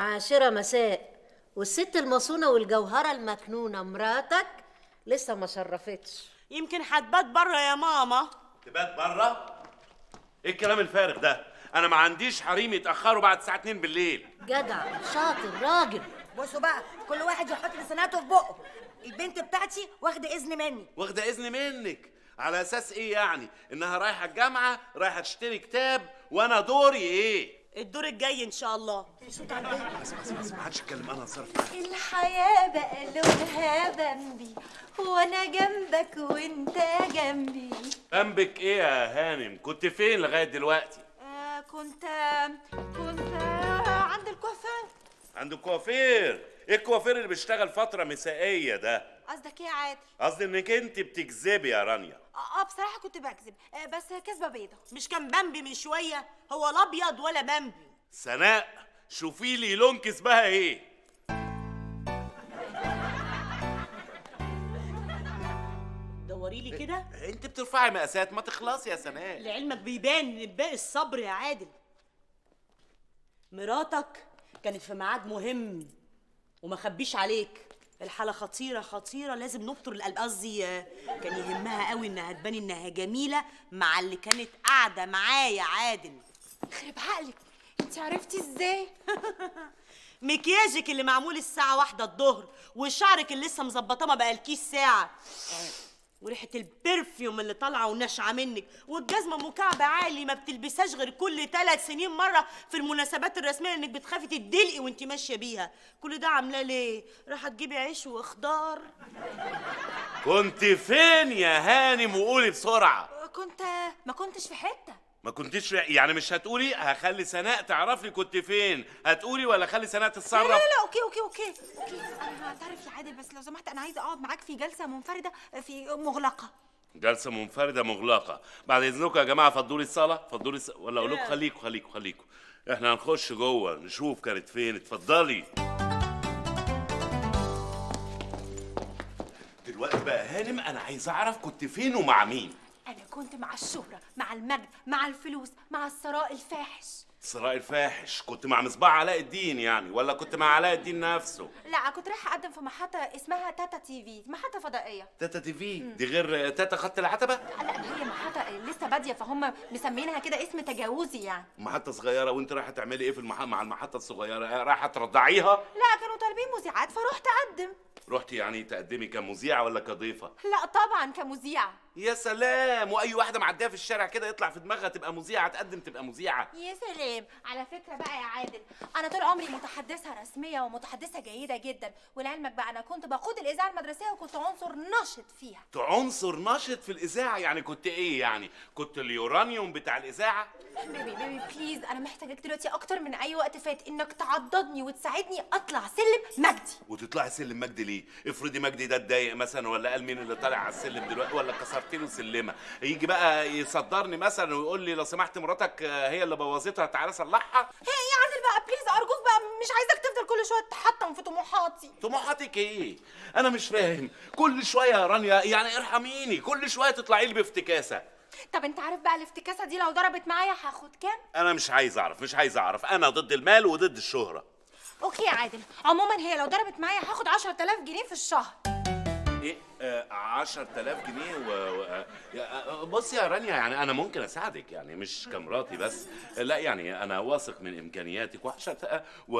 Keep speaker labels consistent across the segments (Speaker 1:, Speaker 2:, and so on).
Speaker 1: عاشرة مساء والست المصونة والجوهرة المكنونة مراتك لسه ما شرفتش
Speaker 2: يمكن هتبات بره يا ماما
Speaker 3: تبات بره ايه الكلام الفارغ ده انا ما عنديش حريم يتاخروا بعد الساعه 2 بالليل
Speaker 1: جدع شاطر راجل
Speaker 4: بصوا بقى كل واحد يحط لساناته في بقه البنت بتاعتي واخده اذن مني
Speaker 3: واخده اذن منك على اساس ايه يعني انها رايحه الجامعه رايحه تشتري كتاب وانا دوري ايه
Speaker 2: الدور الجاي ان شاء الله
Speaker 3: بس بس بس ما حدش يتكلم انا هتصرف معاك.
Speaker 5: الحياة بقى لونها بمبي وانا جنبك وانت جنبي
Speaker 3: ذنبك ايه يا هانم كنت فين لغايه دلوقتي
Speaker 5: آه كنت كنت عند الكوافير
Speaker 3: عند الكوافير ايه الكوافير اللي بيشتغل فتره مسائيه ده
Speaker 5: قصدك ايه يا عادل؟
Speaker 3: قصدي انك انت بتكذبي يا رانيا
Speaker 5: اه آه، بصراحة كنت بكذب آه بس كذبة بيضة
Speaker 2: مش كان بامبي من شويه هو لا ابيض ولا بامبي
Speaker 3: سناء شوفي لي لون كسبها ايه
Speaker 2: دوري لي كده
Speaker 3: انت بترفعي مقاسات ما تخلصي يا سناء
Speaker 2: لعلمك بيبان من باقي الصبر يا عادل مراتك كانت في ميعاد مهم وما خبيش عليك الحالة خطيرة خطيرة لازم نبطر القلب قصدي آه، كان يهمها قوي انها تبان انها جميلة مع اللي كانت قاعدة معاه يا عادل
Speaker 5: خرب عقلك انت عرفتي ازاي؟
Speaker 2: مكياجك اللي معمول الساعة واحدة الظهر وشعرك اللي لسه مظبطاه ما بقالكيش ساعة وريحة البرفيوم اللي طالعة وناشعة منك والجزمة مكعب عالي ما بتلبسهاش غير كل ثلاث سنين مرة في المناسبات الرسمية انك بتخافي تدلقي وانت ماشية بيها كل ده عاملاه ليه؟ رايحة تجيبي عيش وخضار
Speaker 3: كنت فين يا هانم وقولي بسرعه
Speaker 5: كنت ما كنتش في حتة
Speaker 3: ما كنتش يعني مش هتقولي هخلي سناء تعرف لي كنت فين هتقولي ولا خلي سناء
Speaker 5: لا لا
Speaker 3: تتصرف
Speaker 5: لا اوكي اوكي اوكي اوكي انا هعترف يا عادل بس لو سمحت انا عايزه اقعد معاك في جلسه منفرده في مغلقه
Speaker 3: جلسه منفرده مغلقه بعد اذنكم يا جماعه فضوا لي الصاله فضوا لي الص... ولا اقول لكم خليكم خليكم خليكم احنا هنخش جوه نشوف كانت فين اتفضلي دلوقتي بقى هانم انا عايز اعرف كنت فين ومع مين
Speaker 5: انا كنت مع الشهره مع المجد مع الفلوس مع الثراء الفاحش
Speaker 3: ثراء الفاحش كنت مع مصباح علاء الدين يعني ولا كنت مع علاء الدين نفسه
Speaker 5: لا كنت رايحه اقدم في محطه اسمها تاتا تي في محطه فضائيه
Speaker 3: تاتا تي في دي غير تاتا خط العتبه
Speaker 5: لا ده هي محطه لسه باديه فهم مسمينها كده اسم تجاوزي يعني
Speaker 3: محطة صغيرة وانت رايحة تعملي ايه في المح... مع المحطة الصغيرة؟ آه، رايحة ترضعيها؟
Speaker 5: لا كانوا طالبين مذيعات فرحت اقدم
Speaker 3: رحتي يعني تقدمي كمذيعة ولا كضيفة؟
Speaker 5: لا طبعا كمذيعه
Speaker 3: يا سلام واي واحدة معدية في الشارع كده يطلع في دماغها تبقى مذيعة تقدم تبقى مذيعة
Speaker 5: يا سلام على فكرة بقى يا عادل أنا طول عمري متحدثة رسمية ومتحدثة جيدة جدا ولعلمك بقى أنا كنت بقود الإذاعة المدرسية وكنت عنصر نشط فيها
Speaker 3: كنت عنصر نشط في الإذاعة يعني كنت ايه يعني؟ كنت اليورانيوم بتاع الإذاعة؟
Speaker 5: بيبي بيبي بليز أنا محتاجاك دلوقتي أكتر من أي وقت فات إنك تعضدني وتساعدني أطلع سلم مجدي
Speaker 3: وتطلعي سلم مجدي ليه؟ افرضي مجدي ده اتضايق مثلا ولا قال مين اللي طالع على السلم دلوقتي ولا كسرت له سلمه، يجي بقى يصدرني مثلا ويقول لي لو سمحت مراتك آه، هي اللي بوظتها تعالى صلحها،
Speaker 5: هي يا عادل بقى بليز أرجوك بقى مش عايزك تفضل كل شوية تحطم في طموحاتي
Speaker 3: طموحاتك ايه؟ انا مش فاهم، كل شويه يا رانيا يعني ارحميني، كل شويه تطلعي لي بافتكاسه،
Speaker 5: طب أنت عارف بقى الافتكاسة دي لو ضربت معايا هاخد كام؟
Speaker 3: انا مش عايز اعرف مش عايز اعرف، انا ضد المال وضد الشهره.
Speaker 5: أوكي يا عادل عموما هي لو ضربت معايا هاخد 10000 جنيه في الشهر
Speaker 3: ايه؟ آه 10000 جنيه و... و... آه، يا- آه، بصي يا رانيا يعني انا ممكن اساعدك يعني مش كمراتي بس لا يعني انا واثق من امكانياتك وعشان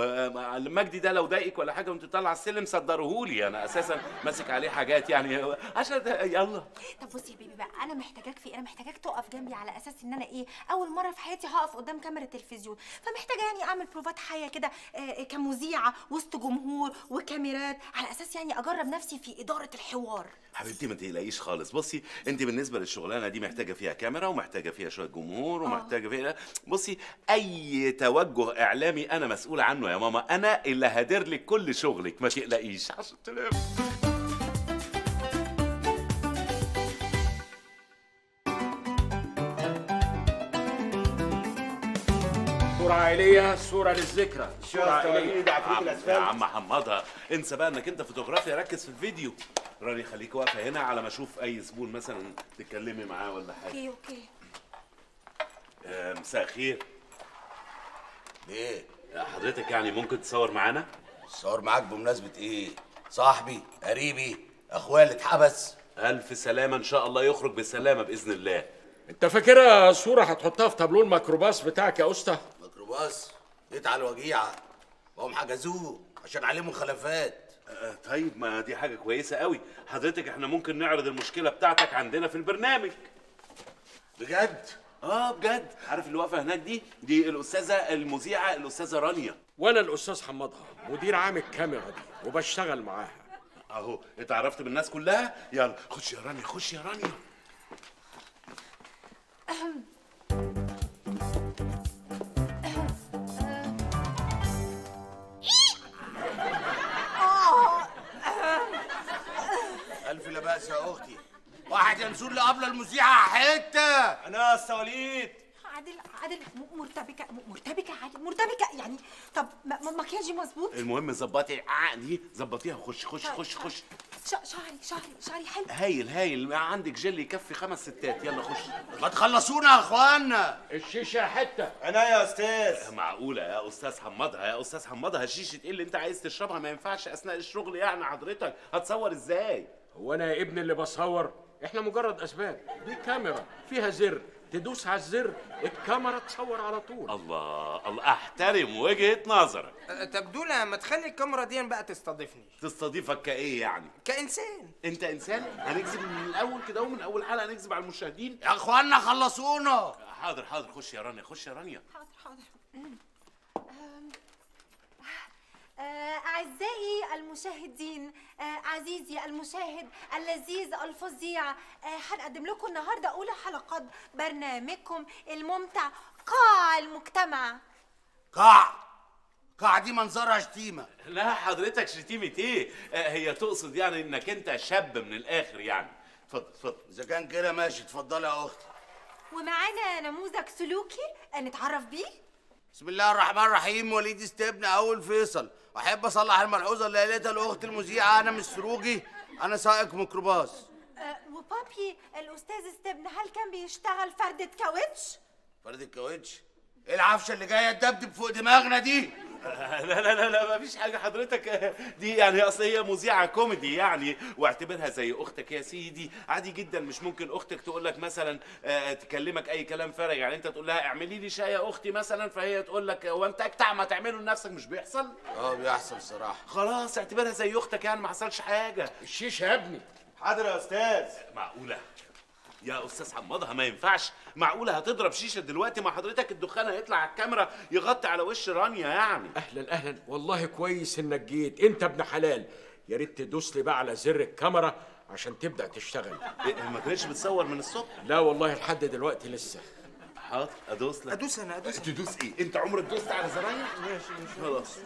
Speaker 3: ومجدي ده لو ضايقك ولا حاجه وانت طالعه السلم صدرهولي انا اساسا ماسك عليه حاجات يعني عشان يلا
Speaker 5: طب بصي يا بيبي بقى انا محتاجاك في إيه؟ انا محتاجاك تقف جنبي على اساس ان انا ايه اول مره في حياتي هقف قدام كاميرا تلفزيون فمحتاجه يعني اعمل بروفات حيه كده آه، كمذيعه وسط جمهور وكاميرات على اساس يعني اجرب نفسي في اداره الحوار
Speaker 3: حبيبتي ما تقلقيش خالص بصي انت بالنسبه للشغلانه دي محتاجه فيها كاميرا ومحتاجه فيها شويه جمهور ومحتاجه فيها بصي اي توجه اعلامي انا مسؤول عنه يا ماما انا اللي هدير لك كل شغلك ما تقلقيش 10000
Speaker 6: صورة عائلية صورة للذكرى صورة عائلية
Speaker 3: يا عم حمضها انسى بقى انك انت فوتوغرافيا ركز في الفيديو راني خليك واقفه هنا على ما اشوف اي زبون مثلا تتكلمي معاه ولا حاجه
Speaker 5: اوكي اوكي
Speaker 3: آه، مساء الخير ايه حضرتك يعني ممكن تصور معانا
Speaker 7: الصور معاك بمناسبة ايه؟ صاحبي قريبي اخويا اللي اتحبس
Speaker 3: الف سلامه ان شاء الله يخرج بسلامه باذن الله
Speaker 6: انت فاكرها صوره هتحطها في تابلو الميكروباص بتاعك يا اسطى
Speaker 7: ميكروباص جيت على الوجيعة وهم حجزوه عشان عليه مخالفات
Speaker 3: آه، طيب ما دي حاجه كويسه قوي حضرتك احنا ممكن نعرض المشكله بتاعتك عندنا في البرنامج
Speaker 7: بجد؟
Speaker 3: اه بجد عارف اللي واقفه هناك دي دي الاستاذه المذيعه الاستاذه رانيا
Speaker 6: وانا الاستاذ حمادها مدير عام الكاميرا دي وبشتغل معاها
Speaker 3: اهو اتعرفت بالناس كلها يلا خش يا رانيا خش يا رانيا
Speaker 7: ألف لا بأس يا أختي واحد ينسون لي قبل المذيعة حتة
Speaker 8: انا يا أستاذ وليد
Speaker 5: عادل عادل م- مرتبكه م- مرتبكه عادل مرتبكه يعني طب م- م- مكياجي مظبوط
Speaker 3: المهم ظبطي عقلي ظبطيها خش خش خش خش
Speaker 5: ش- شعري شعري شعري حلو
Speaker 3: هايل هايل عندك جل يكفي خمس ستات يلا خش
Speaker 7: ما تخلصونا يا اخوانا
Speaker 6: الشيشه حته
Speaker 8: انا يا استاذ
Speaker 3: معقولة يا أستاذ حمادها يا أستاذ حمادها شيشة إيه اللي أنت عايز تشربها ما ينفعش أثناء الشغل يعني حضرتك هتصور إزاي؟
Speaker 6: هو انا يا ابني اللي بصور احنا مجرد اسباب دي كاميرا فيها زر تدوس على الزر الكاميرا تصور على طول
Speaker 3: الله الله أحترم وجهة نظرك
Speaker 9: أه، طب دولا ما تخلي الكاميرا دي بقى تستضيفني
Speaker 3: تستضيفك كإيه يعني؟
Speaker 9: كإنسان
Speaker 3: أنت إنسان هنكذب من الأول كده ومن أول حلقة نكذب على المشاهدين
Speaker 7: يا اخوانا خلصونا
Speaker 3: حاضر حاضر خش يا رانيا خش يا رانيا
Speaker 5: حاضر حاضر أم. أم. آه، أعزائي المشاهدين آه، عزيزي المشاهد اللذيذ الفظيع آه، هنقدم لكم النهارده أولى حلقات برنامجكم الممتع قاع المجتمع
Speaker 7: قاع قاع دي منظرها شتيمة
Speaker 3: لا حضرتك شتيمة إيه؟ آه، هي تقصد يعني إنك أنت شاب من الآخر يعني اتفضل اتفضل
Speaker 7: اذا كان كده ماشي اتفضلي يا اختي
Speaker 5: ومعانا نموذج سلوكي آه، نتعرف بيه
Speaker 7: بسم الله الرحمن الرحيم وليد استبن اول فيصل احب اصلح الملحوظه اللي قالتها الاخت المذيعه انا مش سروجي انا سائق ميكروباص
Speaker 5: آه، وبابي الأستاذ استبن هل كان بيشتغل فردة كاوتش؟
Speaker 7: فرد الكاوتش ايه العفشه اللي جايه تدبدب فوق دماغنا دي
Speaker 3: لا لا لا لا مفيش حاجة حضرتك دي يعني أصل هي مذيعة كوميدي يعني واعتبرها زي أختك يا سيدي عادي جدا مش ممكن أختك تقول لك مثلا آه، تكلمك أي كلام فارغ يعني أنت تقول لها اعملي لي شاي يا أختي مثلا فهي تقول لك هو أنت أجتع ما تعمله لنفسك مش بيحصل
Speaker 7: اه بيحصل صراحه
Speaker 3: خلاص اعتبرها زي أختك يعني ما حصلش حاجة
Speaker 6: الشيشه يا ابني
Speaker 8: حاضر يا استاذ
Speaker 3: معقولة يا استاذ حمادها ما ينفعش معقولة هتضرب شيشة دلوقتي مع حضرتك الدخان هيطلع على الكاميرا يغطي على وش رانيا يعني
Speaker 6: اهلا اهلا والله كويس انك جيت انت ابن حلال يا ريت تدوس لي بقى على زر الكاميرا عشان تبدا تشتغل
Speaker 3: إيه، ما كانتش بتصور من الصبح
Speaker 6: لا والله لحد دلوقتي لسه
Speaker 3: حاضر ادوس لك
Speaker 9: ادوس انا ادوس
Speaker 3: تدوس ايه انت عمرك دوست على زراير ماشي ماشي خلاص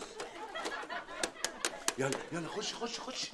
Speaker 3: يلا يلا خش خش خش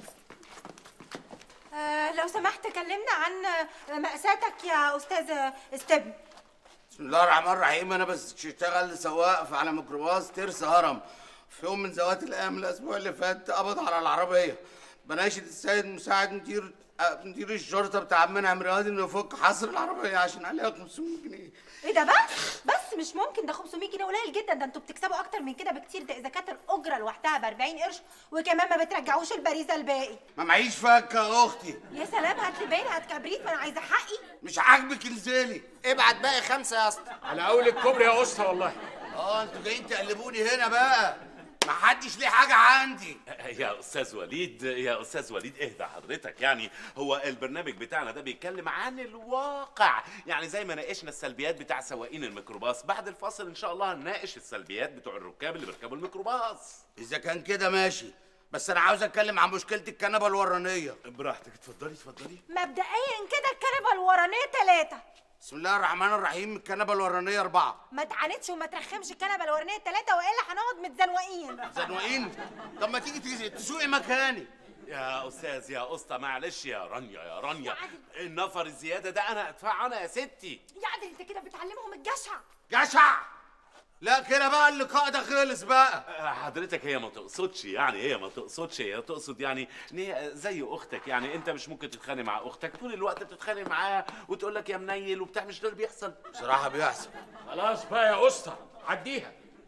Speaker 5: آه، لو سمحت كلمنا عن آه، مأساتك يا أستاذ استبن
Speaker 7: بسم الله الرحمن الرحيم انا بس اشتغل سواق على ميكروباص ترس هرم في يوم من ذوات الايام الاسبوع اللي فات قبض على العربيه بناشد السيد مساعد مدير آه، مدير الشرطه بتاع عمنا عمران انه يفك حصر العربيه عشان عليها 500 جنيه
Speaker 5: ايه ده بس بس مش ممكن ده 500 جنيه قليل جدا ده انتوا بتكسبوا اكتر من كده بكتير ده اذا كانت الاجره لوحدها ب 40 قرش وكمان ما بترجعوش البريزه الباقي
Speaker 7: ما معيش فكه يا اختي
Speaker 5: يا سلام هات لي باين هات كبريت ما انا عايزه حقي
Speaker 7: مش عاجبك انزلي
Speaker 9: ابعت باقي خمسة يا اسطى
Speaker 6: على اول الكوبري يا اسطى والله
Speaker 7: اه انتوا جايين تقلبوني هنا بقى ما حدش ليه حاجه عندي
Speaker 3: يا استاذ وليد يا استاذ وليد اهدى حضرتك يعني هو البرنامج بتاعنا ده بيتكلم عن الواقع يعني زي ما ناقشنا السلبيات بتاع سواقين الميكروباص بعد الفاصل ان شاء الله هنناقش السلبيات بتوع الركاب اللي بيركبوا الميكروباص
Speaker 7: اذا كان كده ماشي بس انا عاوز اتكلم عن مشكله الكنبه الورانيه
Speaker 3: براحتك اتفضلي اتفضلي
Speaker 5: مبدئيا كده الكنبه الورانيه ثلاثه
Speaker 7: بسم الله الرحمن الرحيم الكنبه الورانيه اربعه
Speaker 5: ما تعاندش وما ترخمش الكنبه الورانيه ثلاثه والا هنقعد متزنوقين
Speaker 7: زنوقين طب ما تيجي تيجي تسوقي مكاني
Speaker 3: يا استاذ يا اسطى معلش يا رانيا يا رانيا النفر الزياده ده انا ادفع انا يا ستي
Speaker 5: يا عادل انت كده بتعلمهم الجشع
Speaker 7: جشع لا كده بقى اللقاء ده خلص بقى
Speaker 3: حضرتك هي ما تقصدش يعني هي ما تقصدش هي تقصد يعني ان هي زي اختك يعني انت مش ممكن تتخانق مع اختك طول الوقت بتتخانق معاها وتقول لك يا منيل وبتاع مش ده اللي بيحصل
Speaker 7: بصراحه بيحصل
Speaker 6: خلاص بقى يا اسطى عديها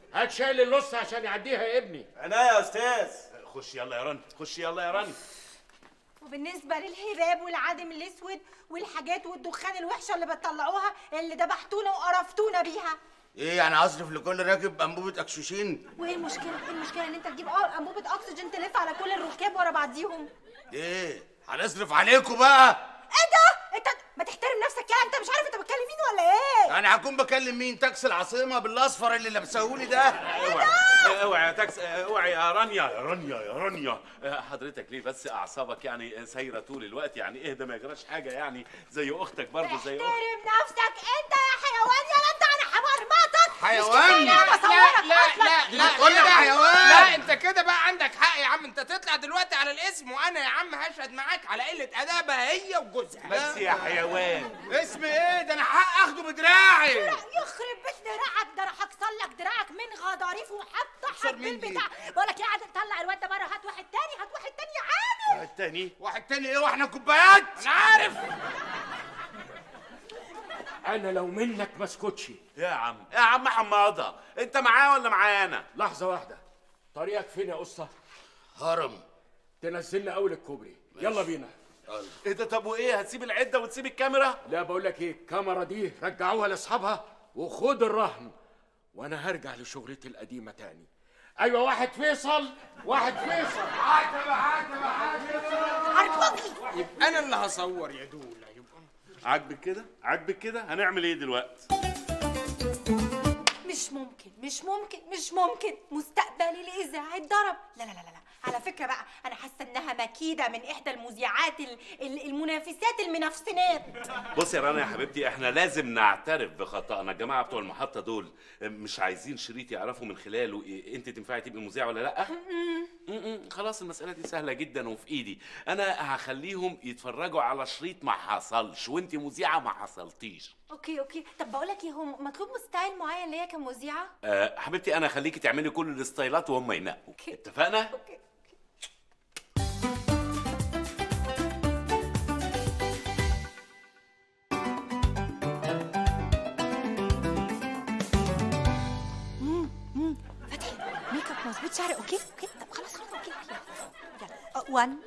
Speaker 6: هات شايل اللص عشان يعديها يا ابني
Speaker 8: عناية يا استاذ
Speaker 3: خش يلا يا رانيا خش يلا يا رانيا
Speaker 5: وبالنسبه للهباب والعدم الاسود والحاجات والدخان الوحشه اللي بتطلعوها اللي دبحتونا وقرفتونا بيها
Speaker 7: ايه يعني اصرف لكل راكب انبوبه اكشوشين
Speaker 5: وايه المشكله ايه المشكله ان انت تجيب اه انبوبه اكسجين تلف على كل الركاب ورا بعضيهم
Speaker 7: ايه هنصرف عليكم بقى
Speaker 5: ايه ده انت ما تحترم نفسك يا انت مش عارف انت بتكلم مين ولا ايه
Speaker 7: انا هكون بكلم مين تاكسي العاصمه بالاصفر اللي لابسهولي ده
Speaker 3: اوعي اوعي يا تاكس اوعي يا رانيا يا رانيا يا رانيا آه، حضرتك ليه بس اعصابك يعني سايره طول الوقت يعني اهدى ما يجراش حاجه يعني زي اختك برضه زي اختك
Speaker 5: احترم نفسك انت يا حيوان يا انت انا همرمطك
Speaker 7: حيوان؟
Speaker 5: مش كفاية بصورك
Speaker 9: لا لا
Speaker 5: أصلاً.
Speaker 9: لا
Speaker 7: بتقول لي
Speaker 9: لا
Speaker 7: حيوان.
Speaker 9: لا انت كده بقى عندك حق يا عم انت تطلع دلوقتي على الاسم وانا يا عم هشهد معاك على قله ادابها هي وجوزها
Speaker 3: بس يا حيوان
Speaker 7: اسم ايه ده انا حق اخده بدراعي
Speaker 5: يخرب بيت دراعك ده انا هكسر لك دراعك من غضاريف وهفتحك
Speaker 7: اكسر مين دي؟
Speaker 5: بالبتاع بقول لك ايه قاعد طلع الواد ده بره هات واحد تاني هات واحد تاني عادي
Speaker 3: التاني
Speaker 7: واحد تاني ايه واحنا كوبايات
Speaker 9: انا عارف
Speaker 6: انا لو منك ما اسكتش
Speaker 3: يا عم يا عم حماضه انت معاه ولا معانا
Speaker 6: لحظه واحده طريقك فين يا قصه
Speaker 7: هرم
Speaker 6: تنزلنا اول الكوبري يلا بينا
Speaker 3: ايه ده طب وايه هتسيب العده وتسيب الكاميرا
Speaker 6: لا بقول لك ايه الكاميرا دي رجعوها لاصحابها وخد الرهن وانا هرجع لشغلتي القديمه تاني ايوه واحد فيصل واحد فيصل
Speaker 9: يبقى انا اللي هصور يا دولا يبقى
Speaker 3: عاجبك كده عاجبك كده هنعمل ايه دلوقتي
Speaker 5: مش ممكن مش ممكن مش ممكن مستقبلي الاذاعي اتضرب لا لا لا لا على فكره بقى انا حاسه انها مكيده من احدى المذيعات ال- ال- المنافسات المنافسنات
Speaker 3: بص يا رنا يا حبيبتي احنا لازم نعترف بخطأنا الجماعه بتوع المحطه دول مش عايزين شريط يعرفوا من خلاله إيه انت تنفعي تبقي مذيعه ولا لا م-م. خلاص المساله دي سهله جدا وفي ايدي انا هخليهم يتفرجوا على شريط ما حصلش وانت مذيعه ما حصلتيش
Speaker 5: اوكي اوكي طب بقول لك ايه هو مطلوب ستايل معين ليا كمذيعه
Speaker 3: أه حبيبتي انا هخليكي تعملي كل الستايلات وهم ينقوا
Speaker 5: أوكي.
Speaker 3: اتفقنا
Speaker 5: اوكي فتحي ميك اب مظبوط شعري اوكي اوكي طب خلاص خلاص اوكي يلا 1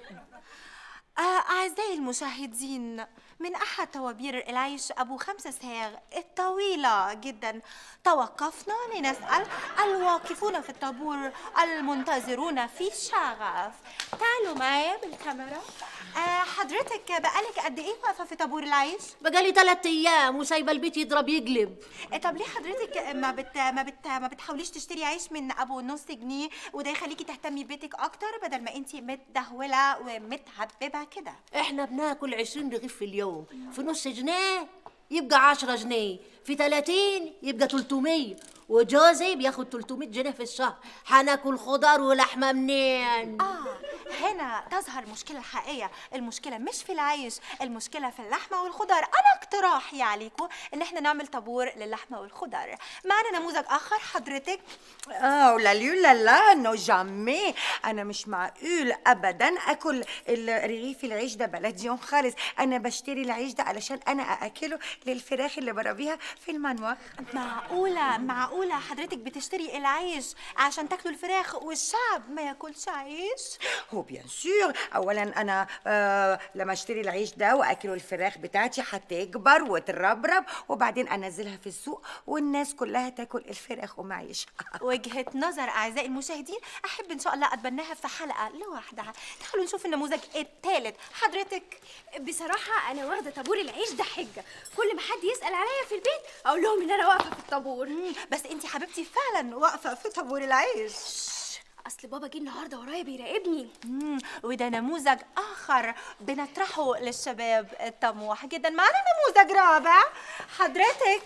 Speaker 5: أعزائي المشاهدين من أحد طوابير العيش أبو خمس ساغ الطويلة جدا توقفنا لنسأل الواقفون في الطابور المنتظرون في شغف تعالوا معايا بالكاميرا آه، حضرتك بقالك قد إيه واقفة في طابور العيش؟
Speaker 1: بقالي تلات ايام وسايبه البيت يضرب يقلب
Speaker 5: آه، طب ليه حضرتك ما بت ما بت ما بتحاوليش تشتري عيش من ابو نص جنيه وده يخليكي تهتمي ببيتك اكتر بدل ما انتي متدهوله ومتهببه كده
Speaker 1: احنا بناكل 20 رغيف في اليوم في نص جنيه يبقى 10 جنيه في 30 يبقى 300 وجوزي بياخد 300 جنيه في الشهر هناكل خضار ولحمه منين
Speaker 5: اه هنا تظهر المشكله الحقيقيه المشكله مش في العيش المشكله في اللحمه والخضار انا اقتراحي عليكم ان احنا نعمل طابور للحمه والخضار معنا نموذج اخر حضرتك
Speaker 4: اه لا لا لا نو جامي انا مش معقول ابدا اكل الرغيف العيش ده بلديون خالص انا بشتري العيش ده علشان انا ااكله للفراخ اللي بربيها في المنوخ
Speaker 5: معقولة معقولة حضرتك بتشتري العيش عشان تاكلوا الفراخ والشعب ما ياكلش عيش؟
Speaker 4: هو بيان سور اولا انا آه لما اشتري العيش ده واكله الفراخ بتاعتي هتكبر وتربرب وبعدين انزلها في السوق والناس كلها تاكل الفراخ ومعيش
Speaker 5: وجهة نظر أعزائي المشاهدين أحب إن شاء الله أتبناها في حلقة لوحدها تعالوا نشوف النموذج الثالث حضرتك
Speaker 10: بصراحة أنا واخدة طابور العيش ده حجة كل ما حد يسأل عليا في البيت أقول لهم إن أنا واقفة في الطابور
Speaker 5: بس أنت حبيبتي فعلا واقفة في طابور العيش
Speaker 10: أصل بابا جه النهاردة ورايا بيراقبني
Speaker 5: مم، وده نموذج آخر بنطرحه للشباب الطموح جدا معنا نموذج رابع حضرتك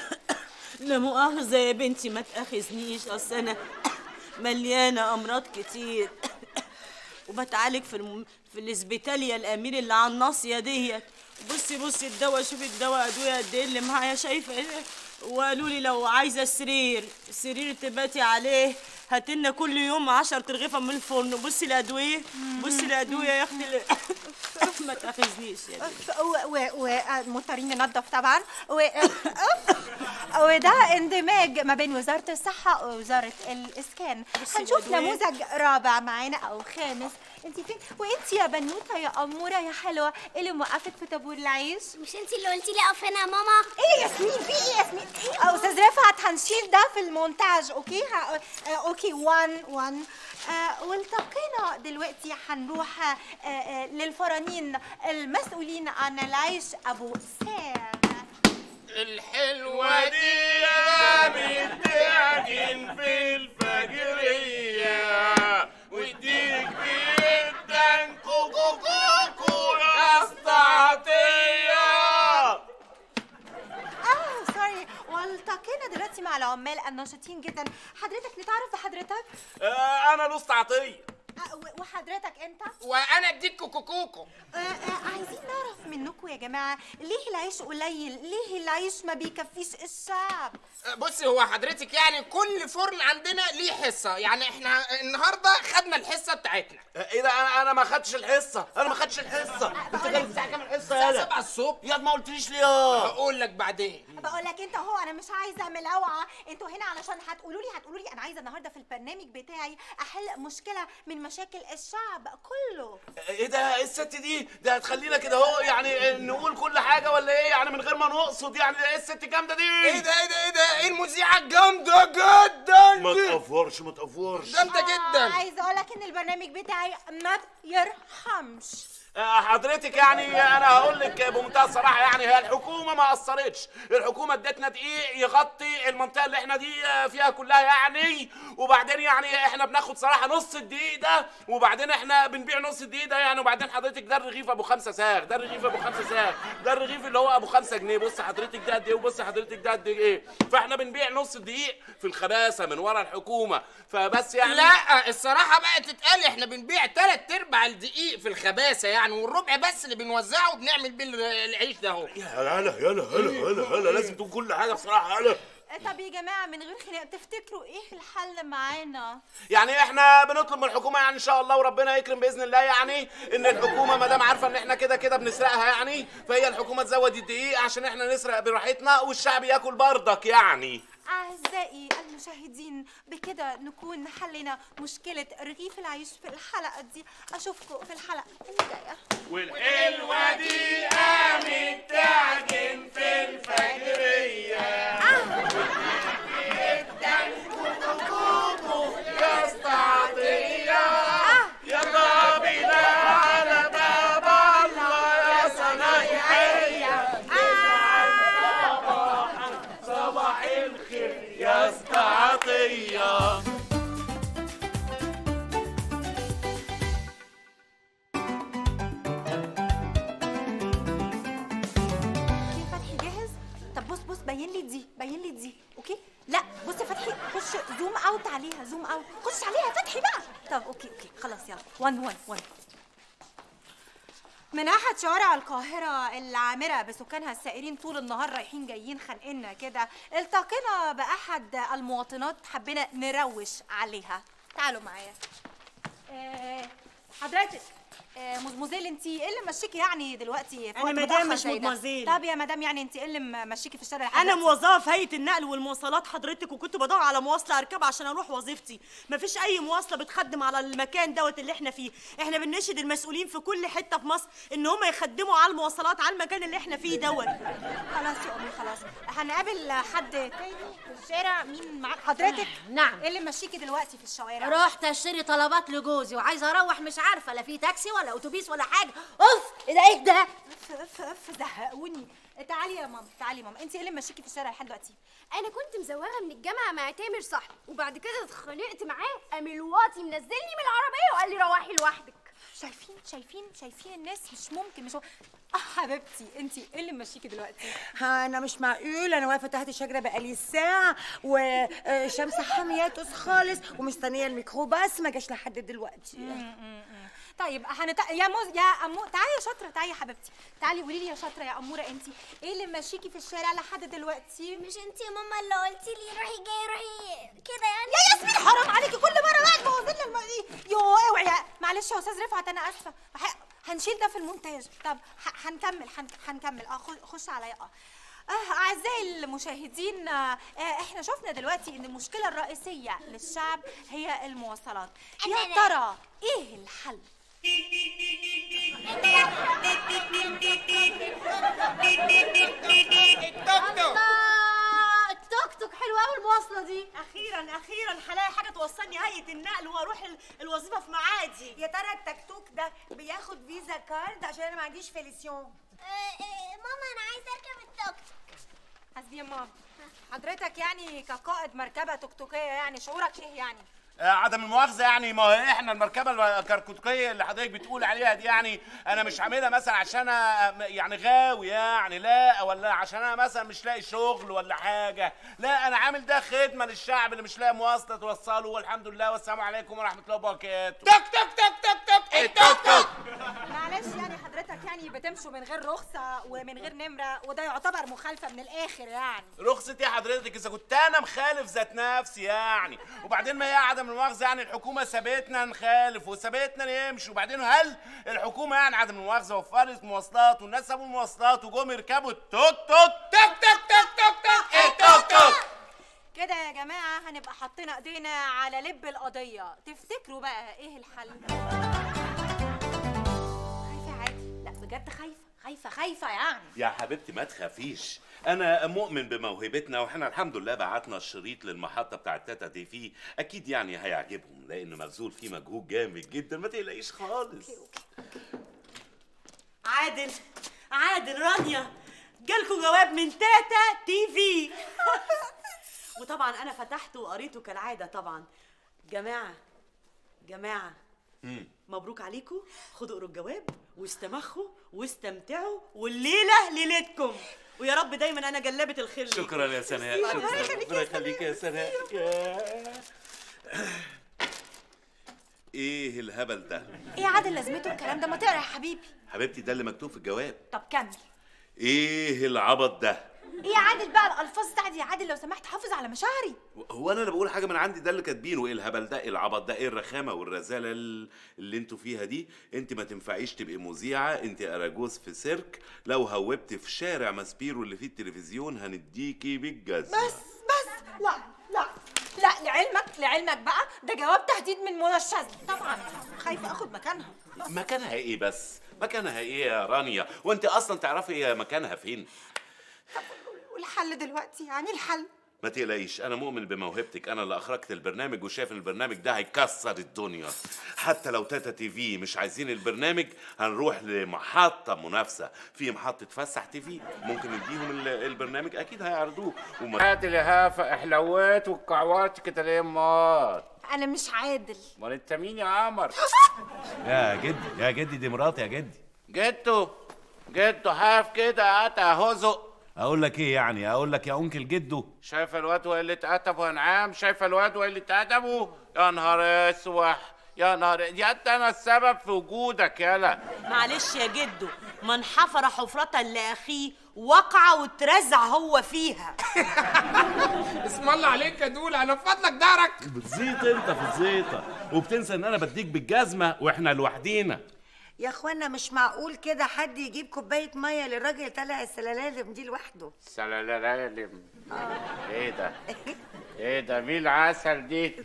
Speaker 2: لا مؤاخذة يا بنتي ما تأخذنيش أصل أنا مليانة أمراض كتير وبتعالج في الم... في الاسبيتاليا الأمير اللي على الناصية ديت بصي بصي الدواء شوفي الدواء أدوية قد إيه اللي معايا شايفة إيه وقالوا لي لو عايزة سرير سرير تباتي عليه هاتلنا كل يوم عشر ترغيفة من الفرن بصي الأدوية بصي الأدوية يا أختي اللي- ما تاخذنيش يا
Speaker 5: ومضطرين ننظف طبعا و... وده اندماج ما بين وزاره الصحه ووزاره الاسكان هنشوف
Speaker 2: الأدوية.
Speaker 5: نموذج رابع معانا او خامس انت فين وانت يا بنوته يا اموره يا حلوه إيه اللي موقفك في طابور العيش
Speaker 10: مش انت اللي قلتي لي اقف هنا يا ماما
Speaker 5: ايه يا ياسمين في ايه يا ياسمين آه، استاذ رفعت هنشيل ده في المونتاج اوكي ها آه، اوكي 1 1 آه والتقينا دلوقتي هنروح آه آه للفرانين المسؤولين عن العيش ابو سام
Speaker 6: الحلوة دي يا متعجن في الفجرية وديك جدا كوكو كوكو يا استعطية
Speaker 5: اه سوري والتقينا دلوقتي مع العمال النشيطين جدا حضرتك نتعرف بحضرتك
Speaker 6: آه انا لست عطية
Speaker 5: آه و- وحضرتك انت
Speaker 9: وانا اديك كوكو كوكو
Speaker 5: آه آه عايزين نعرف منكم يا جماعه ليه العيش قليل ليه العيش ما بيكفيش الشعب
Speaker 9: بصي هو حضرتك يعني كل فرن عندنا ليه حصه يعني احنا النهارده خدنا الحصه بتاعتنا
Speaker 3: ايه ده انا انا ما خدتش الحصه انا ما خدتش الحصه انت جاي الساعه كام الحصه
Speaker 9: الساعه
Speaker 3: يالا
Speaker 9: 7 الصبح
Speaker 3: ياد ما قلتليش ليه
Speaker 9: هقول لك بعدين
Speaker 5: بقول لك انت هو انا مش عايزه ملوعه انتوا هنا علشان هتقولوا لي هتقولوا لي انا عايزه النهارده في البرنامج بتاعي احل مشكله من مشاكل الشعب كله
Speaker 3: ايه ده إيه الست دي ده هتخلينا كده اهو يعني نقول كل حاجه ولا ايه يعني من غير ما نقصد يعني ايه الست الجامده دي
Speaker 9: ايه ده ايه ده ايه ده ايه المذيعه الجامده جدا
Speaker 3: ما
Speaker 9: دي
Speaker 3: تقفرش ما تقفرش
Speaker 9: جامده
Speaker 5: آه
Speaker 9: جدا
Speaker 5: عايزه اقول لك ان البرنامج بتاعي ما يرحمش
Speaker 3: آه، حضرتك يعني انا هقول لك بمنتهى الصراحه يعني هي الحكومه ما قصرتش الحكومه ادتنا دقيق يغطي المنطقه اللي احنا دي آه، فيها كلها يعني وبعدين يعني احنا بناخد صراحه نص الدقيق ده وبعدين احنا بنبيع نص الدقيق ده يعني وبعدين حضرتك ده الرغيف ابو خمسة ساغ ده الرغيف ابو خمسة ساغ ده الرغيف اللي هو ابو خمسة جنيه بص حضرتك ده قد ايه وبص حضرتك ده قد ايه فاحنا بنبيع نص الدقيق في الخباثه من ورا الحكومه فبس يعني
Speaker 9: لا الصراحة بقى تتقال احنا بنبيع تلات ارباع الدقيق في الخباثة يعني والربع بس اللي بنوزعه وبنعمل بيه العيش ده اهو
Speaker 3: يا هلا يلا هلا هلا هلا لازم تقول كل حاجه بصراحه هلا
Speaker 5: طب يا جماعه من غير خناق تفتكروا ايه الحل معانا
Speaker 3: يعني احنا بنطلب من الحكومه يعني ان شاء الله وربنا يكرم باذن الله يعني ان الحكومه ما دام عارفه ان احنا كده كده بنسرقها يعني فهي الحكومه تزود الدقيق عشان احنا نسرق براحتنا والشعب ياكل بردك يعني
Speaker 5: أعزائي المشاهدين بكده نكون حلينا مشكلة رغيف العيش في الحلقة دي أشوفكم في الحلقة اللي جاية
Speaker 6: والحلوة دي قامت تعجن في الفجرية يا استعطية يلا بينا على باب الله يا صنايعية صباح الخير يا استعطية
Speaker 5: اوكي فتحي جاهز طب بص بص بين لي دي بين لي دي اوكي لا بص يا فتحي خش زوم اوت عليها زوم اوت خش عليها يا فتحي بقى طب اوكي اوكي خلاص يلا 1 1 1 من أحد شوارع القاهرة العامرة بسكانها السائرين طول النهار رايحين جايين خانقنا كده التقينا بأحد المواطنات حبينا نروش عليها تعالوا معايا آه، حضرتك آه، مزموزيل انت ايه اللي مشيكي يعني دلوقتي في
Speaker 2: أنا
Speaker 5: وقت
Speaker 2: مدام
Speaker 5: متأخر
Speaker 2: مش
Speaker 5: زي ده؟
Speaker 2: مدموزيل.
Speaker 5: طب يا مدام يعني انت ايه اللي مشيكي في الشارع لحد
Speaker 2: انا
Speaker 5: دلوقتي؟
Speaker 2: موظفه في هيئه النقل والمواصلات حضرتك وكنت بدور على مواصله اركبها عشان اروح وظيفتي مفيش اي مواصله بتخدم على المكان دوت اللي احنا فيه احنا بنناشد المسؤولين في كل حته في مصر ان هم يخدموا على المواصلات على المكان اللي احنا فيه دوت
Speaker 5: خلاص يا امي خلاص هنقابل حد تاني في الشارع مين معاك حضرتك
Speaker 1: نعم.
Speaker 5: ايه اللي مشيكي دلوقتي في الشوارع
Speaker 1: رحت اشتري طلبات لجوزي وعايزه اروح مش عارفه لا في تاكسي ولا اتوبيس ولا حاجه اوف ايه ده ايه ده
Speaker 5: اف اف اف زهقوني تعالي يا ماما تعالي يا ماما انت ايه اللي مشيكي في الشارع لحد دلوقتي
Speaker 10: انا كنت مزوغه من الجامعه مع تامر صاحبي وبعد كده اتخانقت معاه قام الواطي منزلني من العربيه وقال لي روحي لوحدك
Speaker 5: شايفين شايفين شايفين الناس مش ممكن مش ممكن. اه حبيبتي انت ايه اللي ماشيكي دلوقتي
Speaker 4: ها انا مش معقول انا واقفه تحت الشجره بقالي ساعه وشمس حامياتوس خالص ومستنيه الميكروباص ما جاش لحد دلوقتي
Speaker 5: طيب هنت... يا موز يا أمو تعالي يا شاطره تعالي يا حبيبتي تعالي قولي لي يا شاطره يا اموره انت ايه اللي ماشيكي في الشارع لحد دلوقتي
Speaker 10: مش انت يا ماما اللي قلتي لي روحي جاي روحي كده يعني
Speaker 5: يا ياسمين حرام عليكي كل مره بقى تبوظي لنا الم... يو اوعي يا- معلش يا استاذ رفعت انا اسفه بح- هنشيل ده في المونتاج طب ه- هنكمل هن- هنكمل اه خ- خش عليا اه آه، أعزائي المشاهدين آه، آه، احنا شفنا دلوقتي ان المشكلة الرئيسية للشعب هي المواصلات يا ترى ايه الحل؟
Speaker 1: الله التوك توك حلوه قوي المواصله دي
Speaker 2: اخيرا اخيرا هلاقي حاجه توصلني هيئه النقل واروح ال- الوظيفه في معادي
Speaker 4: يا ترى التكتوك ده بياخد فيزا كارد عشان انا ما عنديش فيليسيون
Speaker 10: ماما انا عايزه اركب التوك
Speaker 5: حسبي يا ماما حضرتك يعني كقائد مركبة توكتوكية يعني شعورك ايه يعني؟
Speaker 3: آه، عدم المؤاخذة يعني ما هو احنا المركبة الكركوتكية اللي حضرتك بتقول عليها دي يعني انا مش عاملها مثلا عشان أنا يعني غاوي يعني لا ولا عشان انا مثلا مش لاقي شغل ولا حاجة لا انا عامل ده خدمة للشعب اللي مش لاقي مواصلة توصله والحمد لله والسلام عليكم ورحمة الله وبركاته
Speaker 9: توك توك توك توك توك التوك توك
Speaker 5: معلش يعني حضرتك يعني بتمشوا من غير رخصة ومن غير نمرة وده يعتبر مخالفة من الآخر يعني
Speaker 3: رخصة ايه حضرتك اذا كنت انا مخالف ذات نفسي يعني وبعدين ما هي عدم المؤاخذة يعني الحكومة سابتنا نخالف وسابتنا نمشي وبعدين هل الحكومة يعني عدم المؤاخذة وفرت مواصلات والناس سابوا المواصلات وجم يركبوا التوك توك
Speaker 9: توك توك توك توك توك التوك توك
Speaker 5: كده يا جماعة هنبقى حاطين ايدينا على لب القضية تفتكروا بقى ايه الحل؟ خايفة عادي لا بجد خايفة خايفة خايفة يعني
Speaker 3: يا حبيبتي ما تخافيش انا مؤمن بموهبتنا واحنا الحمد لله بعتنا الشريط للمحطه بتاعت تاتا تي في اكيد يعني هيعجبهم لانه مبذول فيه مجهود جامد جدا ما تقلقيش خالص
Speaker 2: عادل عادل رانيا جالكوا جواب من تاتا تي في وطبعا انا فتحته وقريته كالعاده طبعا جماعه جماعه مبروك عليكم خدوا قروا الجواب واستمخوا واستمتعوا والليله ليلتكم ويا رب دايما انا جلابه الخير ليكم.
Speaker 3: شكرا يا سناء شكرا ربنا يخليك يا سناء يا- ايه الهبل ده
Speaker 5: ايه عادل لازمته الكلام ده ما تقرا يا حبيبي
Speaker 3: حبيبتي ده اللي مكتوب في الجواب
Speaker 5: طب كمل
Speaker 3: ايه العبط ده
Speaker 5: ايه يا عادل بقى الالفاظ بتاعتي يا عادل لو سمحت حافظ على مشاعري
Speaker 3: هو انا اللي بقول حاجه من عندي ده اللي كاتبينه ايه الهبل ده ايه العبط ده ايه الرخامه والرزاله ال- اللي انتوا فيها دي انت ما تنفعيش تبقي مذيعه انت اراجوز في سيرك لو هوبت في شارع ماسبيرو اللي فيه التلفزيون هنديكي بالجزمه
Speaker 5: بس بس لا لا لا لعلمك لعلمك بقى ده جواب تهديد من منى الشاذلي طبعا خايفه اخد مكانها
Speaker 3: مكانها ايه بس مكانها ايه يا رانيا وانت اصلا تعرفي هي مكانها فين
Speaker 5: والحل دلوقتي يعني الحل
Speaker 3: ما تقلقيش انا مؤمن بموهبتك انا اللي اخرجت البرنامج وشايف ان البرنامج ده هيكسر الدنيا حتى لو تاتا تي في مش عايزين البرنامج هنروح لمحطه منافسه في محطه فسح تي في ممكن نديهم ال- البرنامج اكيد هيعرضوه وما
Speaker 6: هات الهافة احلوات والقعوات كده ليه مات
Speaker 5: انا مش عادل
Speaker 6: امال انت مين يا عمر
Speaker 3: يا جدي يا جدي دي مراتي يا جدي
Speaker 6: جدو جدو حاف كده قطع هزق
Speaker 3: اقول لك ايه يعني اقول لك يا انكل جدو
Speaker 6: شايف الواد واللي اتقتبوا يا نعام شايف الواد واللي اتقتبوا يا نهار اسوح يا نهار يا انت انا السبب في وجودك يالا
Speaker 2: معلش يا جدو من حفر حفرة لأخيه وقع واترزع هو فيها
Speaker 9: اسم الله عليك يا دول انا في فضلك دارك
Speaker 3: بتزيط انت في الزيطه وبتنسى ان انا بديك بالجزمه واحنا لوحدينا
Speaker 4: يا اخوانا مش معقول كده حد يجيب كوبايه ميه للراجل اللي طالع السلالم دي لوحده
Speaker 6: سلالالم ايه ده ايه ده مين العسل دي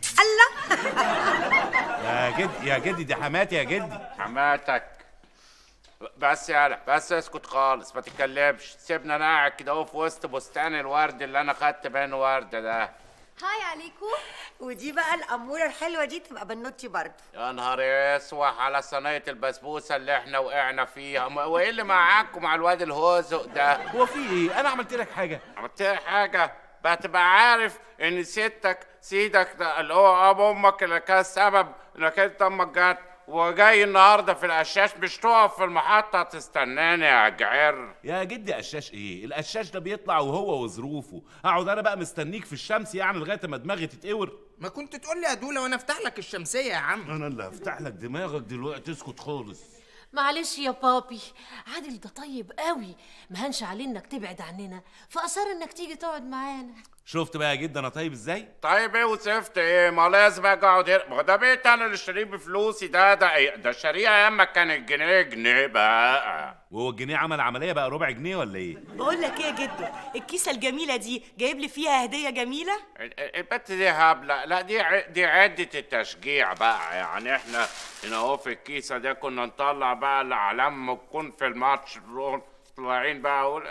Speaker 3: يا جدي يا جدي دي حماتي يا جدي
Speaker 6: حماتك بس يالا بس اسكت خالص ما تتكلمش سيبنا انا قاعد كده اهو في وسط بستان الورد اللي انا خدت منه ورده ده
Speaker 10: هاي عليكم
Speaker 4: ودي بقى الاموره الحلوه دي تبقى بنوتي برضه
Speaker 6: يا نهار اسوح على صينيه البسبوسه اللي احنا وقعنا فيها م- وايه اللي معاكم مع الواد الهوزق ده
Speaker 3: هو في ايه انا عملت لك حاجه
Speaker 6: عملت لي حاجه بقى تبقى عارف ان ستك سيدك ده اللي هو ابو امك اللي كان السبب انك انت امك جت وجاي النهارده في القشاش مش تقف في المحطه تستناني يا جعر
Speaker 3: يا جدي قشاش ايه القشاش ده بيطلع وهو وظروفه اقعد انا بقى مستنيك في الشمس يعني لغايه ما دماغي تتقور
Speaker 9: ما كنت تقول لي يا دوله وانا افتح لك الشمسيه يا عم
Speaker 3: انا اللي هفتح لك دماغك دلوقتي اسكت خالص
Speaker 1: معلش يا بابي عادل ده طيب قوي ما هنش عليه انك تبعد عننا فاصر انك تيجي تقعد معانا
Speaker 3: شفت بقى يا جد انا طيب ازاي
Speaker 6: طيب ايه وصفت ايه ما لازم اجي اقعد هنا ما هو ده بيت انا اللي شاريه بفلوسي ده ده ايه ده شاريه ايام ما كان الجنيه جنيه بقى
Speaker 3: وهو الجنيه عمل عمليه بقى ربع جنيه ولا ايه
Speaker 2: بقول لك ايه يا جدو الكيسه الجميله دي جايب لي فيها هديه جميله
Speaker 6: ال- ال- البت دي هبله لا دي ع- دي عده التشجيع بقى يعني احنا هنا اهو في الكيسه ده كنا نطلع بقى الاعلام ما تكون في الماتش نروح طالعين بقى اقول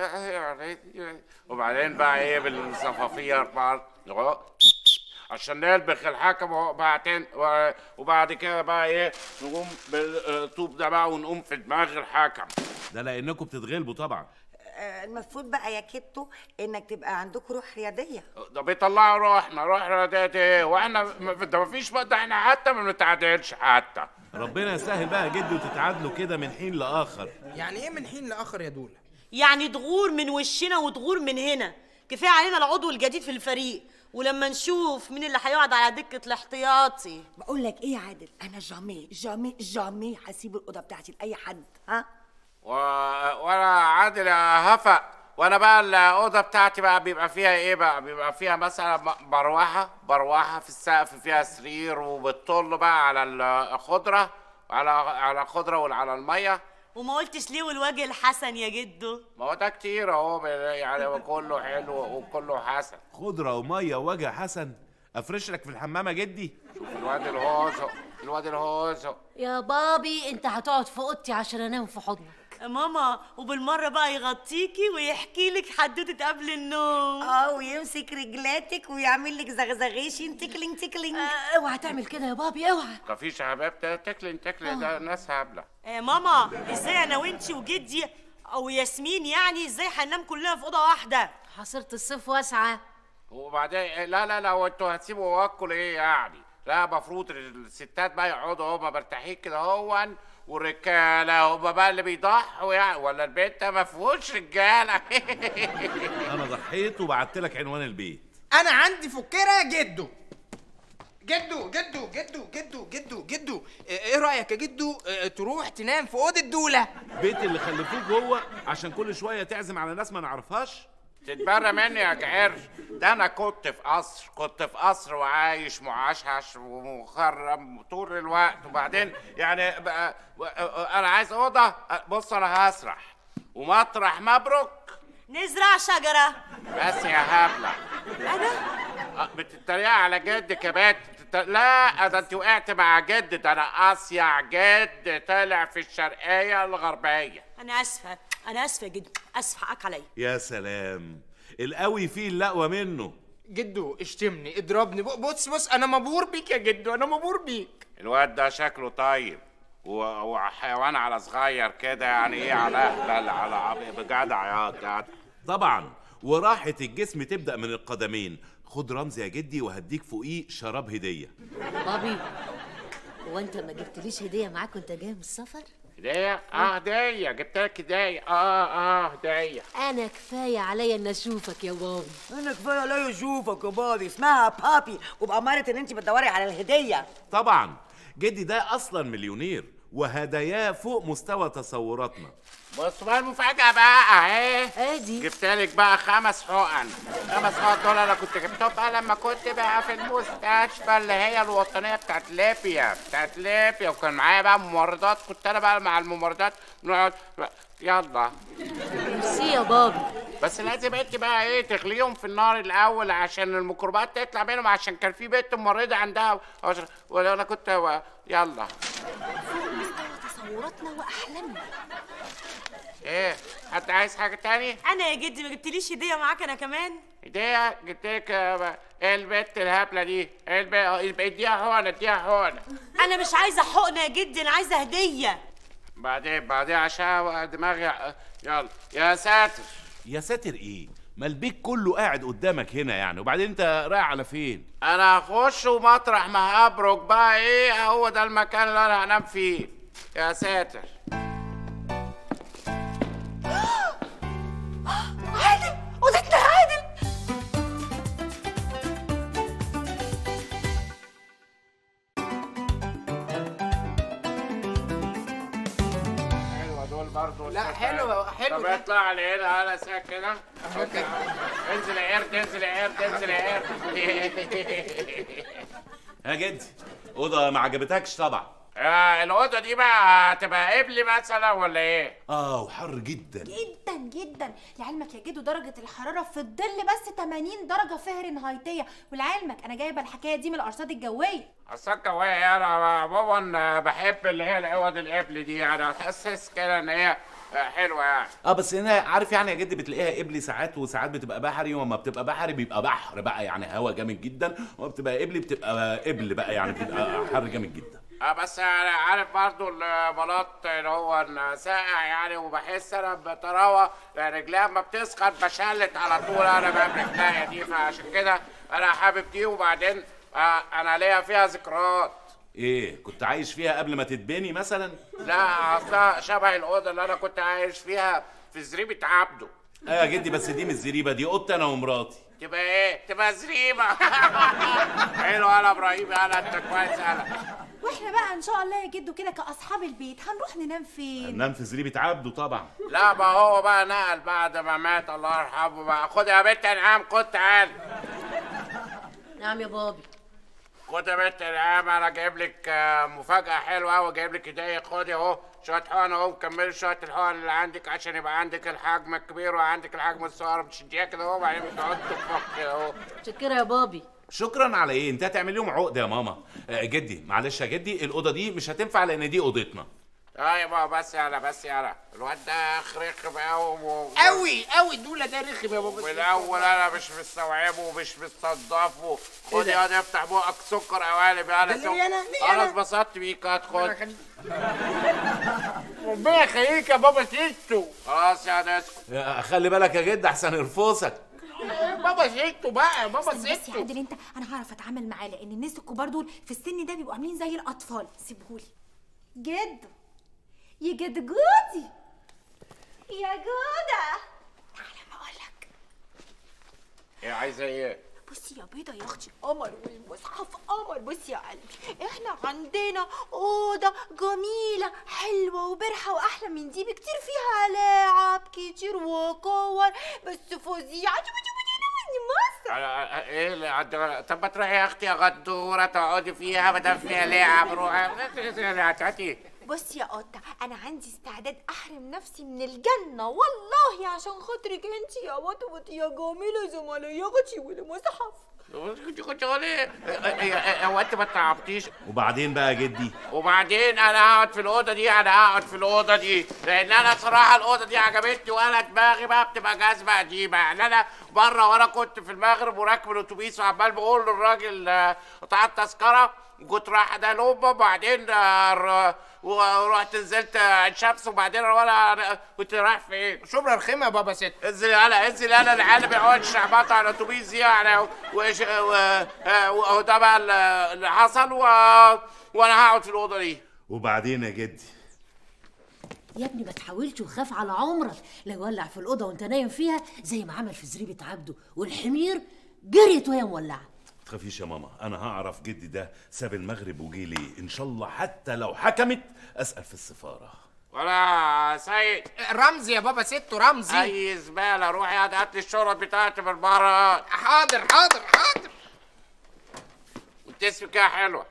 Speaker 6: وبعدين بقى ايه بالصفافير بقى أهو. عشان نلبخ الحكم وبعدين و- وبعد كده بقى ايه نقوم بالطوب ده بقى ونقوم في دماغ الحكم
Speaker 3: ده لانكم بتتغلبوا طبعا
Speaker 4: آه، المفروض بقى يا كيتو انك تبقى عندكم روح رياضيه
Speaker 6: ده بيطلعوا روحنا روح رياضيات ايه واحنا م- ده مفيش بقى ده احنا حتى ما بنتعادلش حتى
Speaker 3: ربنا يسهل بقى يا جد وتتعادلوا كده من حين لاخر
Speaker 9: يعني ايه من حين لاخر يا دوله
Speaker 2: يعني تغور من وشنا وتغور من هنا كفايه علينا العضو الجديد في الفريق ولما نشوف مين اللي هيقعد على دكه الاحتياطي
Speaker 4: بقول لك ايه يا عادل انا جامي جامي جامي هسيب الاوضه بتاعتي لاي حد ها
Speaker 6: و... وانا عادل يا هفا وانا بقى الاوضه بتاعتي بقى بيبقى فيها ايه بقى بيبقى فيها مثلا م- مروحه مروحه في السقف فيها سرير وبتطل بقى على الخضره على على الخضره وعلى الميه
Speaker 2: وما قلتش ليه والوجه الحسن يا جدو
Speaker 6: ما هو ده كتير اهو ب- يعني كله حلو وكله حسن
Speaker 3: خضره وميه ووجه حسن افرش لك في الحمام يا جدي
Speaker 6: شوف الواد الهوزو الواد الهوزو
Speaker 1: يا بابي انت هتقعد في اوضتي عشان انام في حضنك
Speaker 2: يا ماما وبالمره بقى يغطيكي ويحكي لك حدوته قبل النوم
Speaker 4: اه ويمسك رجلاتك ويعمل لك زغزغيشن تكلينج تكلينج
Speaker 1: آه، اوعى تعمل كده يا بابي اوعى
Speaker 6: مفيش يا حباب ده تكلن تكلن ده ناس هبله
Speaker 2: يا ماما ازاي انا وانتي وجدي او ياسمين يعني ازاي هننام كلنا في اوضه واحده
Speaker 1: حصيرة الصيف واسعة
Speaker 6: وبعدين لا لا لا وانتوا هتسيبوا واكل ايه يعني لا المفروض الستات بقى يقعدوا هما مرتاحين كده هون والرجاله هما بقى اللي بيضحوا يعني ولا البيت ده ما فيهوش رجاله
Speaker 3: انا ضحيت وبعت لك عنوان البيت
Speaker 9: انا عندي فكره جدو جدو جدو جدو جدو جدو جدو ايه رايك يا جدو اه، تروح تنام في اوضه دوله
Speaker 3: بيت اللي خلفوه جوه عشان كل شويه تعزم على ناس ما نعرفهاش
Speaker 6: تتبرى مني يا جعر ده انا كنت في قصر كنت في قصر وعايش معشعش ومخرم طول الوقت وبعدين يعني بقى انا عايز اوضه بص انا هسرح ومطرح مبروك
Speaker 2: نزرع شجره
Speaker 6: بس يا هبله
Speaker 2: انا
Speaker 6: بتتريق على جدك يا بنت بتت- لا ده انت وقعت مع جد ده انا اصيع جد طلع في الشرقيه الغربيه
Speaker 2: انا اسفه انا اسفه جدا اسفه حقك عليا
Speaker 3: يا سلام القوي فيه الاقوى منه
Speaker 9: جدو اشتمني اضربني ب- بص بص انا مبهور بيك يا جدو انا مبهور بيك
Speaker 6: الواد ده شكله طيب و- وحيوان على صغير كده يعني ايه على اهبل على عب- بجدع يا جدع
Speaker 3: طبعا وراحة الجسم تبدأ من القدمين خد رمز يا جدي وهديك فوقيه شراب هدية
Speaker 1: بابي هو انت ما جبتليش هدية معاك وانت جاي من السفر
Speaker 6: هدية اه هدية جبت لك هدية اه اه هدية
Speaker 1: انا كفاية عليا ان اشوفك يا بابي
Speaker 4: انا كفايه لا يشوفك يا بابي اسمها بابي وبأمارة ان انت بتدوري على الهديه
Speaker 3: طبعا جدي ده أصلا مليونير وهداياه فوق مستوى تصوراتنا
Speaker 6: بص بقى المفاجأة بقى اهي
Speaker 1: ادي
Speaker 6: جبت لك بقى خمس حقن خمس حقن دول انا كنت جبتهم بقى لما كنت بقى في المستشفى اللي هي الوطنيه بتاعت ليبيا بتاعت ليبيا وكان معايا بقى ممرضات كنت انا بقى مع الممرضات نقعد يلا
Speaker 1: ميرسي يا بابي
Speaker 6: بس لازم انت بقى ايه تغليهم في النار الاول عشان الميكروبات تطلع منهم عشان كان في بنت ممرضه عندها عشر- وانا كنت و- يلا
Speaker 5: تصوراتنا واحلامنا
Speaker 6: ايه حد عايز حاجه تاني
Speaker 2: انا يا جدي ما جبتليش هديه معاك انا كمان
Speaker 6: هديه جبت لك آه، ايه البنت الهبله دي ايه الب- اديها حقنه اديها حقنه
Speaker 2: انا مش عايزه حقنه يا جدي انا عايزه هديه
Speaker 6: بعدين بعدين عشان دماغي يلا يا ساتر
Speaker 3: يا ساتر ايه ما البيت كله قاعد قدامك هنا يعني وبعدين انت رايح على فين
Speaker 6: انا هخش ومطرح ما هبرك بقى ايه هو ده المكان اللي انا هنام فيه يا ساتر
Speaker 5: عادل اوضتنا عادل
Speaker 6: حلوه دول بقى برضه
Speaker 9: لا،
Speaker 6: ست
Speaker 9: حلو-
Speaker 6: عيال.
Speaker 9: حلو
Speaker 6: طب
Speaker 9: ده.
Speaker 6: اطلع لي هنا على ساك كده
Speaker 9: اوكي
Speaker 6: انزل يا قرد انزل يا قرد انزل يا قرد
Speaker 3: يا جدي اوضه ما عجبتكش طبعا
Speaker 6: آه، الأوضة دي بقى هتبقى قبلي مثلا ولا إيه؟
Speaker 3: اه وحر جدا
Speaker 5: جدا جدا لعلمك يا جدو درجة الحرارة في الظل بس 80 درجة فهرنهايتية ولعلمك أنا جايبة الحكاية دي من الأرصاد الجوية
Speaker 6: أصل الجوية أنا عموما بحب اللي هي الأوض القبل دي أنا حاسس كده إن هي حلوة يعني
Speaker 3: اه بس هنا عارف يعني يا جدي بتلاقيها قبلي ساعات وساعات بتبقى بحري وما بتبقى بحري بيبقى بحر بقى يعني هوا جامد جدا وما بتبقى قبلي بتبقى قبل بقى يعني بتبقى حر جامد جدا
Speaker 6: اه بس انا عارف برضو البلاط اللي هو ساقع يعني وبحس انا بطراوه رجليها لما بتسخن بشلت على طول انا بقى برجليا دي فعشان كده انا حابب دي وبعدين آه انا ليا فيها ذكريات
Speaker 3: ايه كنت عايش فيها قبل ما تتبني مثلا
Speaker 6: لا اصلا شبه الاوضه اللي انا كنت عايش فيها في زريبه عبده
Speaker 3: اه يا جدي بس دي مش زريبه دي اوضتي انا ومراتي
Speaker 6: تبقى ايه تبقى زريبه حلو انا ابراهيم انا انت كويس انا
Speaker 5: واحنا بقى ان شاء الله يا جدو كده كاصحاب البيت هنروح ننام فين
Speaker 3: نام في زريبه عبده طبعا
Speaker 6: لا ما هو بقى نقل بعد ما مات الله يرحمه بقى خد يا بنت انعام خد تعال
Speaker 1: نعم يا بابي
Speaker 6: خد يا بنت انعام انا جايب لك آه، مفاجأة حلوة وجايب لك هدية خدي اهو شوية حقن اهو مكملي شوية الحقن اللي عندك عشان يبقى عندك الحجم الكبير وعندك الحجم الصغير بتشديها كده اهو وبعدين بتقعد تفك كده اهو
Speaker 1: متشكرة يا بابي
Speaker 3: شكرا على ايه انت هتعمل لهم عقده يا ماما آه جدي معلش يا جدي الاوضه دي مش هتنفع لان دي اوضتنا
Speaker 6: ايوه بابا بس يلا بس يلا الواد ده رخم قوي و...
Speaker 9: قوي قوي الدولة ده رخم يا بابا
Speaker 6: والاول انا مش مستوعبه ومش مستضافه خد يا ده افتح بقك سكر قوالب يا
Speaker 9: ده ليه أنا؟ ليه
Speaker 6: انا
Speaker 9: أنا؟
Speaker 6: اتبسطت بيك هتخد
Speaker 9: ربنا يخليك يا بابا سيستو
Speaker 6: خلاص يا ده اسكت
Speaker 3: آه خلي بالك يا جدي احسن يرفصك
Speaker 9: بابا سيستو بقى بابا
Speaker 5: استنى بس يا
Speaker 9: سيستو
Speaker 5: عادل انت انا هعرف اتعامل معاه لان الناس الكبار دول في السن ده بيبقوا عاملين زي الاطفال سيبهولي جدو يا جد جودي يا جودة تعالى ما اقولك
Speaker 6: ايه عايزه ايه
Speaker 5: بصي يا بيضة يا اختي قمر والمصحف قمر بصي يا قلبي احنا عندنا اوضه جميله حلوه وبرحه واحلى من دي بكتير فيها لعب كتير وكور بس فظيعه شوفي شوفي دي من مصر
Speaker 6: على- ايه اللي عند- طب ما تروحي يا اختي يا غدوره تقعدي فيها ما دام فيها لعب روحي هاتي
Speaker 5: بصي يا قطة أنا عندي استعداد أحرم نفسي من الجنة والله عشان خاطرك انتي يا وطوط يا جميلة زملياتي والمصحف
Speaker 6: كنت كنت ايه هو انت ما تعبتيش
Speaker 3: وبعدين بقى يا جدي
Speaker 6: وبعدين انا هقعد في الاوضه دي انا هقعد في الاوضه دي لان انا صراحه الاوضه دي عجبتني وانا دماغي بقى بتبقى جاذبه قديمه يعني انا مره وانا كنت في المغرب وراكب الاتوبيس وعمال بقول للراجل آه، قطع التذكره وكنت رايح ده لأمه وبعدين آه، ر- ورحت نزلت آه، عين شمس وبعدين وانا أنا كنت رايح فين؟
Speaker 9: شبرا رخمة يا بابا ست
Speaker 6: انزل انا انزل انا العيال بيقعدوا شعبطوا على الاتوبيس دي يعني وإيش- و- آه، وده بقى اللي- اللي حصل و... وانا هقعد في الاوضه دي
Speaker 3: وبعدين يا جدي
Speaker 1: يا ابني ما تحاولش وخاف على عمرك لا يولع في الاوضه وانت نايم فيها زي ما عمل في زريبه عبده والحمير جريت وهي مولعه
Speaker 3: ما تخافيش يا ماما انا هعرف جدي ده ساب المغرب وجي ليه ان شاء الله حتى لو حكمت اسال في السفاره
Speaker 6: ولا سيد
Speaker 9: رمزي يا بابا ست رمزي
Speaker 6: اي زباله روحي هات هات لي الشرط بتاعتي بالمره
Speaker 9: حاضر حاضر حاضر
Speaker 6: وتسمي كده حلوه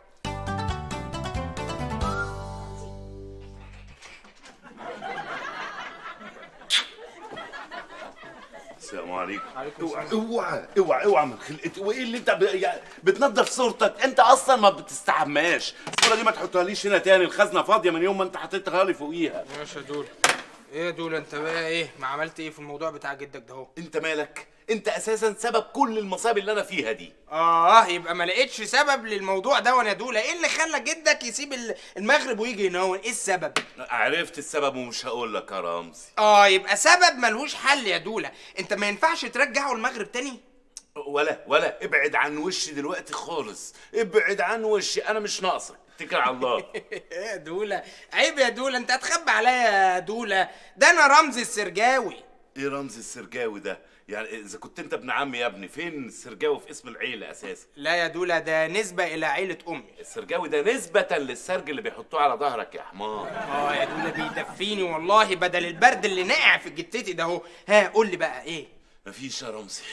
Speaker 3: السلام عليكم اوعى اوعى اوعى اوعى من خلقتي وايه اللي انت ب... يعني بتنظف صورتك انت اصلا ما بتستحماش الصوره دي ما تحطهاليش هنا تاني الخزنه فاضيه من يوم ما انت حطيتها لي فوقيها
Speaker 9: ماشي يا دول ايه يا دول انت بقى ايه ما عملت ايه في الموضوع بتاع جدك ده اهو
Speaker 3: انت مالك انت اساسا سبب كل المصايب اللي انا فيها دي
Speaker 9: اه يبقى ما لقيتش سبب للموضوع ده وانا دول ايه اللي خلى جدك يسيب ال- المغرب ويجي ينون ايه السبب
Speaker 3: عرفت السبب ومش هقول لك يا رمزي
Speaker 9: اه يبقى سبب ملهوش حل يا دولة انت ما ينفعش ترجعه المغرب تاني
Speaker 3: ولا ولا ابعد عن وشي دلوقتي خالص ابعد عن وشي انا مش ناقصك اتكل على الله
Speaker 9: ايه يا دولة عيب يا دولة انت هتخبي عليا يا دولة ده انا رمزي السرجاوي
Speaker 3: ايه رمز السرجاوي ده يعني اذا كنت انت ابن عمي يا ابني فين السرجاوي في اسم العيله اساسا
Speaker 9: لا يا دولا ده نسبة إلى عيلة أمي
Speaker 3: السرجاوي ده نسبة للسرج اللي بيحطوه على ظهرك يا حمار
Speaker 9: اه يا دولا بيدفيني والله بدل البرد اللي ناقع في جتتي ده اهو ها قول لي بقى ايه
Speaker 3: مفيش يا رمزي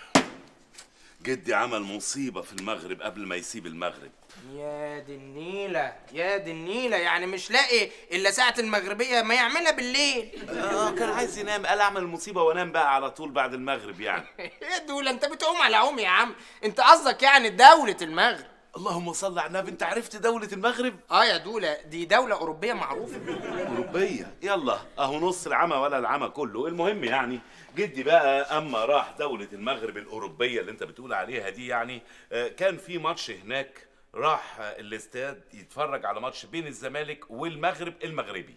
Speaker 3: جدي عمل مصيبة في المغرب قبل ما يسيب المغرب
Speaker 9: يا دي النيلة يا دي النيلة يعني مش لاقي إلا ساعة المغربية ما يعملها بالليل
Speaker 3: اه كان عايز ينام قال اعمل مصيبة وانام بقى على طول بعد المغرب يعني
Speaker 9: يا دولا انت بتقوم على عمي يا عم انت قصدك يعني دولة المغرب
Speaker 3: اللهم صل على النبي انت عرفت دولة المغرب
Speaker 9: اه يا دولا دي دولة أوروبية معروفة
Speaker 3: أوروبية يلا أهو نص العمى ولا العمى كله المهم يعني جدي بقى أما راح دولة المغرب الأوروبية اللي أنت بتقول عليها دي يعني آه، كان في ماتش هناك راح آه، الاستاد يتفرج على ماتش بين الزمالك والمغرب المغربي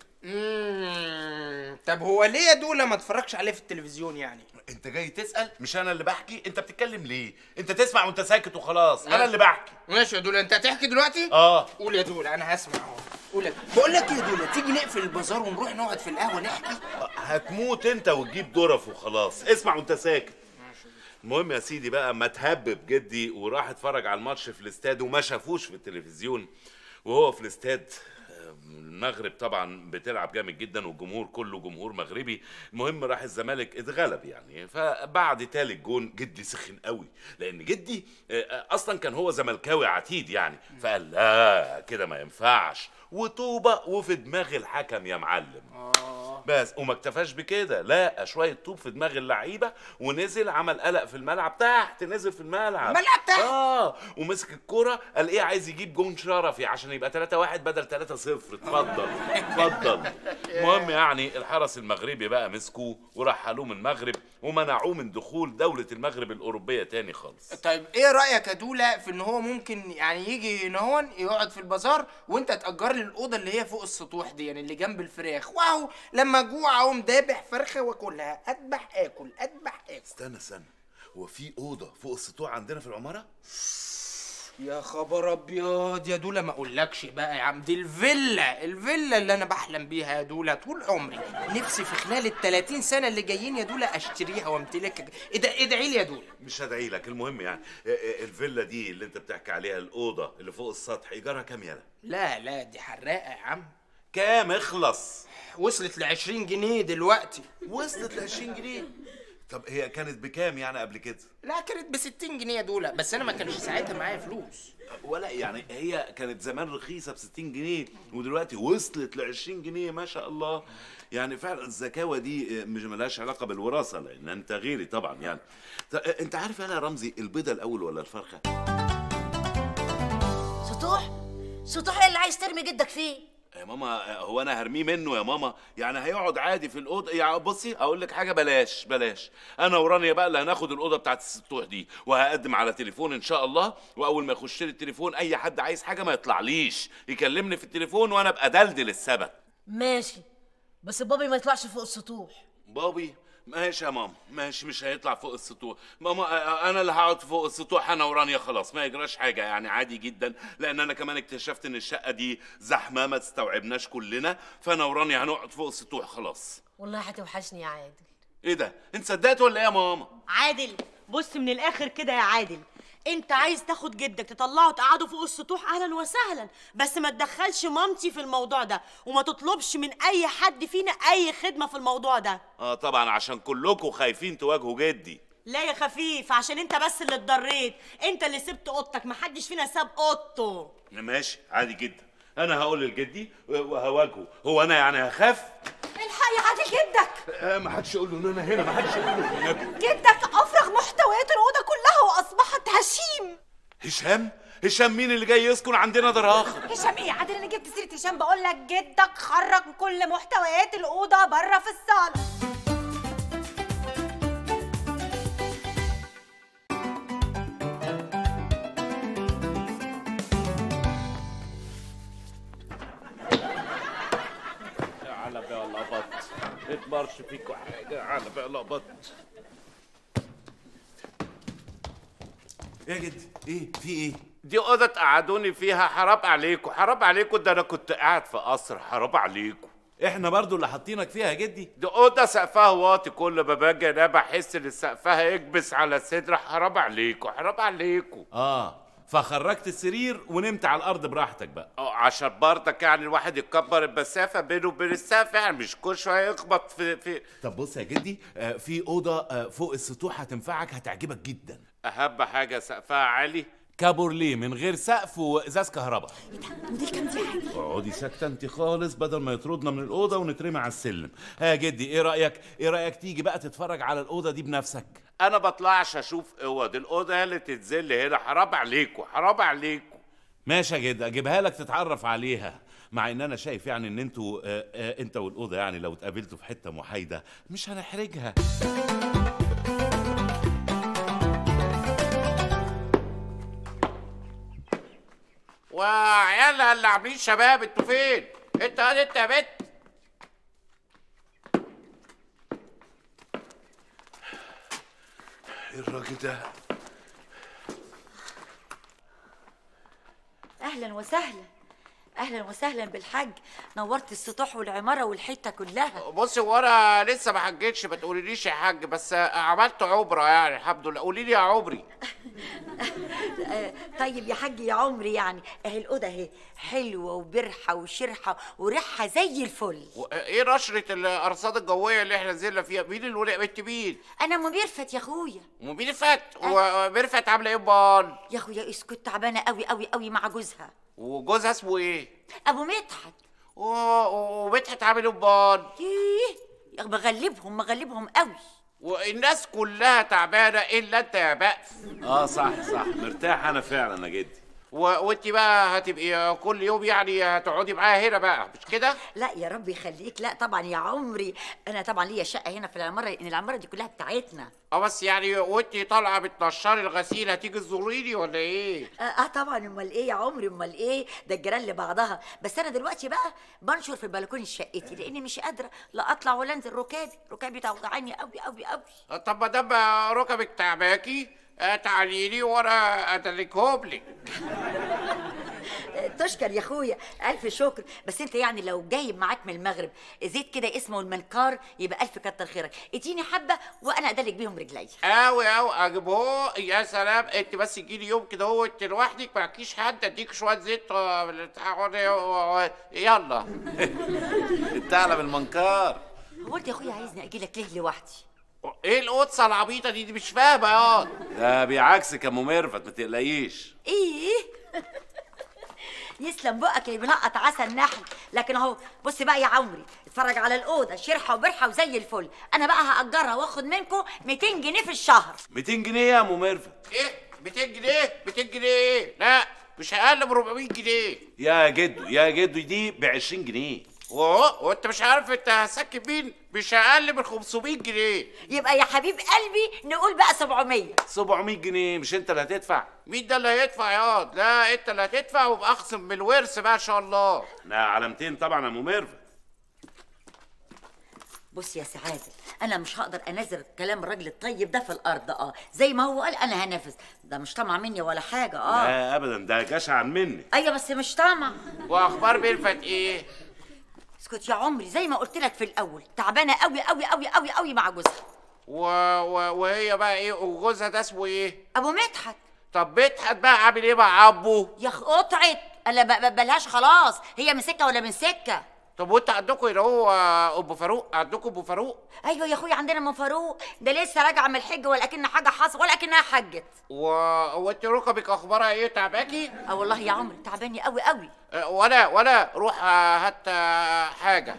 Speaker 9: مم. طب هو ليه يا دولا ما اتفرجش عليه في التلفزيون يعني
Speaker 3: انت جاي تسأل مش انا اللي بحكي انت بتتكلم ليه انت تسمع وانت ساكت وخلاص انا اللي بحكي
Speaker 9: ماشي يا دولا انت هتحكي دلوقتي
Speaker 3: اه
Speaker 9: قول يا دولا انا هسمع اهو قول يا دولا. بقول لك يا دولا تيجي نقفل البازار ونروح نقعد في القهوه نحكي
Speaker 3: هتموت انت وتجيب ظرف وخلاص اسمع وانت ساكت المهم يا سيدي بقى ما تهبب جدي وراح اتفرج على الماتش في الاستاد وما شافوش في التلفزيون وهو في الاستاد آه، المغرب طبعا بتلعب جامد جدا والجمهور كله جمهور مغربي المهم راح الزمالك اتغلب يعني فبعد تالت جون جدي سخن قوي لان جدي آه، اصلا كان هو زملكاوي عتيد يعني فقال لا كده ما ينفعش وطوبه وفي دماغ الحكم يا معلم بس وما اكتفاش بكده لا شويه طوب في دماغ اللعيبه ونزل عمل قلق في الملعب تحت نزل في الملعب
Speaker 9: الملعب تحت؟
Speaker 3: اه ومسك الكرة قال ايه عايز يجيب جون شرفي عشان يبقى 3 1 بدل 3 0 اتفضل اتفضل المهم يعني الحرس المغربي بقى مسكوه ورحلوه من المغرب ومنعوه من دخول دولة المغرب الأوروبية تاني خالص
Speaker 9: طيب ايه رايك يا دولا في ان هو ممكن يعني يجي هنا هون يقعد في البازار وانت تاجر لي الاوضه اللي هي فوق السطوح دي يعني اللي جنب الفراخ واهو لما اجوع اقوم دابح فرخه واكلها اذبح اكل اذبح اكل
Speaker 3: استنى استنى هو في أوضة فوق السطوع عندنا في العمارة؟
Speaker 9: يا خبر ابيض يا دولا ما اقولكش بقى يا عم دي الفيلا الفيلا اللي انا بحلم بيها يا دولا طول عمري نفسي في خلال ال 30 سنه اللي جايين يا دولا اشتريها وامتلكها إد- ادعي لي يا دولا
Speaker 3: مش هدعي لك المهم يعني آه، آه، الفيلا دي اللي انت بتحكي عليها الأوضة اللي فوق السطح إيجارها كام يالا؟
Speaker 9: لا لا دي حراقه يا عم
Speaker 3: كام اخلص
Speaker 9: وصلت ل 20 جنيه دلوقتي
Speaker 3: وصلت ل 20 جنيه طب هي كانت بكام يعني قبل كده؟
Speaker 9: لا كانت ب 60 جنيه يا دولا بس انا ما كانش ساعتها معايا فلوس
Speaker 3: ولا يعني هي كانت زمان رخيصه ب 60 جنيه ودلوقتي وصلت ل 20 جنيه ما شاء الله يعني فعلا الزكاوه دي مش ملهاش علاقه بالوراثه لان انت غيري طبعا يعني ط- انت عارف انا يا رمزي البيضه الاول ولا الفرخه؟
Speaker 1: سطوح سطوح ايه اللي عايز ترمي جدك فيه
Speaker 3: يا ماما هو انا هرميه منه يا ماما يعني هيقعد عادي في الاوضه يعني بصي اقول لك حاجه بلاش بلاش انا ورانيا بقى اللي هناخد الاوضه بتاعت السطوح دي وهقدم على تليفون ان شاء الله واول ما يخش لي التليفون اي حد عايز حاجه ما يطلعليش يكلمني في التليفون وانا ابقى دلدل السبت
Speaker 1: ماشي بس بابي ما يطلعش فوق السطوح
Speaker 3: بابي ماشي يا ماما ماشي مش هيطلع فوق السطوح ماما آه، انا اللي هقعد فوق السطوح انا ورانيا خلاص ما يجراش حاجه يعني عادي جدا لان انا كمان اكتشفت ان الشقه دي زحمه ما تستوعبناش كلنا فانا ورانيا هنقعد فوق السطوح خلاص
Speaker 1: والله هتوحشني يا عادل
Speaker 3: ايه ده انت صدقت ولا ايه يا ماما
Speaker 2: عادل بص من الاخر كده يا عادل انت عايز تاخد جدك تطلعه تقعده فوق السطوح اهلا وسهلا بس ما تدخلش مامتي في الموضوع ده وما تطلبش من اي حد فينا اي خدمه في الموضوع ده
Speaker 3: اه طبعا عشان كلكم خايفين تواجهوا جدي
Speaker 2: لا يا خفيف عشان انت بس اللي اتضريت انت اللي سبت اوضتك محدش فينا ساب اوضته
Speaker 3: ماشي عادي جدا انا هقول لجدي وهواجهه هو انا يعني هخاف
Speaker 5: الحق يا عادل جدك
Speaker 3: آه ما حدش يقول له ان انا هنا ما حدش يقول له هناك
Speaker 5: جدك افرغ محتويات الاوضه كلها واصبحت هشيم
Speaker 3: هشام هشام مين اللي جاي يسكن عندنا دار اخر
Speaker 5: هشام ايه يا عادل انا جبت سيره هشام بقول لك جدك خرج كل محتويات الاوضه بره في الصاله
Speaker 3: على بقى لقبط اتبرش فيكوا حاجه على بقى لقبط يا جدي ايه في ايه دي اوضه قعدوني فيها حرام عليكم حرام عليكم ده انا كنت قاعد في قصر حرام عليكم احنا برضو اللي حاطينك فيها يا جدي
Speaker 6: دي اوضه سقفها واطي كل ما باجي انا بحس ان سقفها يكبس على الصدر حرام عليكم حرام عليكم
Speaker 3: اه فخرجت السرير ونمت على الارض براحتك بقى
Speaker 6: اه عشان برضك يعني الواحد يكبر المسافه بينه وبين السقف يعني مش كل شويه يخبط في في
Speaker 3: طب بص يا جدي آه في اوضه آه فوق السطوح هتنفعك هتعجبك جدا
Speaker 6: اهم حاجه سقفها عالي
Speaker 3: كابورليه من غير سقف وازاز كهرباء
Speaker 5: موديل كام دي يا حاج
Speaker 3: اقعدي ساكته انت خالص بدل ما يطردنا من الاوضه ونترمي على السلم ها يا جدي ايه رايك ايه رايك تيجي بقى تتفرج على الاوضه دي بنفسك
Speaker 6: انا بطلعش اشوف اوض الاوضه هي اللي تتذل هنا حرام عليكم حرام عليكم
Speaker 3: ماشي يا جدي اجيبها لك تتعرف عليها مع ان انا شايف يعني ان انتوا آه آه انت والاوضه يعني لو اتقابلتوا في حته محايده مش هنحرجها
Speaker 6: وعيال اللي عاملين شباب انتوا فين انت قاعد انت يا بت
Speaker 3: ايه الراجل ده
Speaker 4: اهلا وسهلا اهلا وسهلا بالحاج نورت السطوح والعماره والحته كلها
Speaker 6: بصي هو انا لسه ما حجتش ما تقوليليش يا حاج بس عملت عبره يعني الحمد لله قولي لي يا عمري
Speaker 4: آه، طيب يا حاج يا عمري يعني اهي الاوضه اهي حلوه وبرحه وشرحه وريحها زي الفل
Speaker 6: و- ايه نشره الارصاد الجويه اللي احنا نزلنا فيها مين الولاد بنت مين
Speaker 4: انا مبيرفت يا اخويا
Speaker 6: وميرفت وميرفت عامله ايه امال
Speaker 4: يا اخويا اسكت تعبانه قوي قوي قوي مع جوزها
Speaker 6: وجوزها اسمه ايه
Speaker 4: ابو مدحت
Speaker 6: و- ومدحت عامل ايه امال
Speaker 4: ايه يا مغلبهم مغلبهم قوي
Speaker 6: والناس كلها تعبانه الا انت يا بأس
Speaker 3: اه صح صح مرتاح انا فعلا يا جدي
Speaker 6: و... وانت بقى هتبقي كل يوم يعني هتقعدي معايا هنا بقى مش كده
Speaker 4: لا يا رب يخليك لا طبعا يا عمري انا طبعا ليا شقه هنا في العماره لان العماره دي كلها بتاعتنا
Speaker 6: اه بس يعني وانت طالعه بتنشري الغسيل هتيجي تزوريني ولا ايه
Speaker 4: آه, اه طبعا امال ايه يا عمري امال ايه ده الجيران لبعضها بس انا دلوقتي بقى بنشر في البلكونه شقتي لاني مش قادره لا اطلع ولا انزل ركابي ركابي توجعني قوي قوي قوي
Speaker 6: آه، طب ما دام ركبك تعباكي آه، تعالي لي وانا ادلكهم لك
Speaker 4: آه، تشكر يا اخويا الف شكر بس انت يعني لو جايب معاك من المغرب زيت كده اسمه المنكار يبقى الف كتر خيرك اديني حبه وانا ادلك بيهم رجلي
Speaker 6: اوي اوي اجيبه يا سلام انت بس تجيلي يوم كده هو انت لوحدك معكيش حد اديك شويه زيت آه، بتاع- يلا
Speaker 3: الثعلب المنكار
Speaker 4: هو انت يا اخويا عايزني اجي لك ليه لوحدي
Speaker 6: ايه القدسه العبيطه دي دي مش فاهمه يا
Speaker 3: ده بيعكسك يا ام ميرفت ما تقلقيش
Speaker 4: ايه يسلم بقك اللي بنقط عسل النحل لكن اهو بص بقى يا عمري اتفرج على الاوضه شرحه وبرحه وزي الفل انا بقى هاجرها واخد منكم 200 جنيه في الشهر
Speaker 3: 200 جنيه يا ام ميرفت
Speaker 6: ايه 200 جنيه 200 جنيه ايه لا مش اقل من 400 جنيه
Speaker 3: يا جدو يا جدو دي ب 20 جنيه
Speaker 6: وهو وانت مش عارف انت هسكن مين مش اقل من 500 جنيه
Speaker 4: يبقى يا حبيب قلبي نقول بقى 700
Speaker 3: 700 جنيه مش انت اللي هتدفع
Speaker 6: مين ده اللي هيدفع يا لا انت اللي هتدفع وابقى اخصم من الورث بقى ان شاء الله
Speaker 3: لا على 200 طبعا يا ام ميرفت
Speaker 4: بص يا سعاده انا مش هقدر انزل كلام الراجل الطيب ده في الارض اه زي ما هو قال انا هنفذ ده مش طمع مني ولا حاجه اه
Speaker 3: لا ابدا ده جشع مني
Speaker 4: ايوه بس مش طمع
Speaker 6: واخبار ميرفت ايه
Speaker 4: اسكت يا عمري زي ما قلت لك في الاول تعبانه قوي قوي قوي قوي قوي مع جوزها
Speaker 6: و... و... وهي بقى ايه وجوزها ده اسمه ايه
Speaker 4: ابو مدحت
Speaker 6: طب مدحت بقى عامل ايه مع ابو
Speaker 4: يا اخ قطعت انا ب- ب- بلهاش خلاص هي من سكه ولا من سكه
Speaker 6: طب وانت عندكم اللي هو ابو فاروق عندكم ابو فاروق
Speaker 4: ايوه يا اخويا عندنا من فاروق ده لسه راجعه من الحج ولا كأن حاجه حصل ولا كأنها حجت
Speaker 6: و... وانت ركبك اخبارها ايه تعباكي
Speaker 4: اه والله يا عمري تعباني قوي قوي
Speaker 6: اه، ولا ولا روح اه، هات اه، حاجه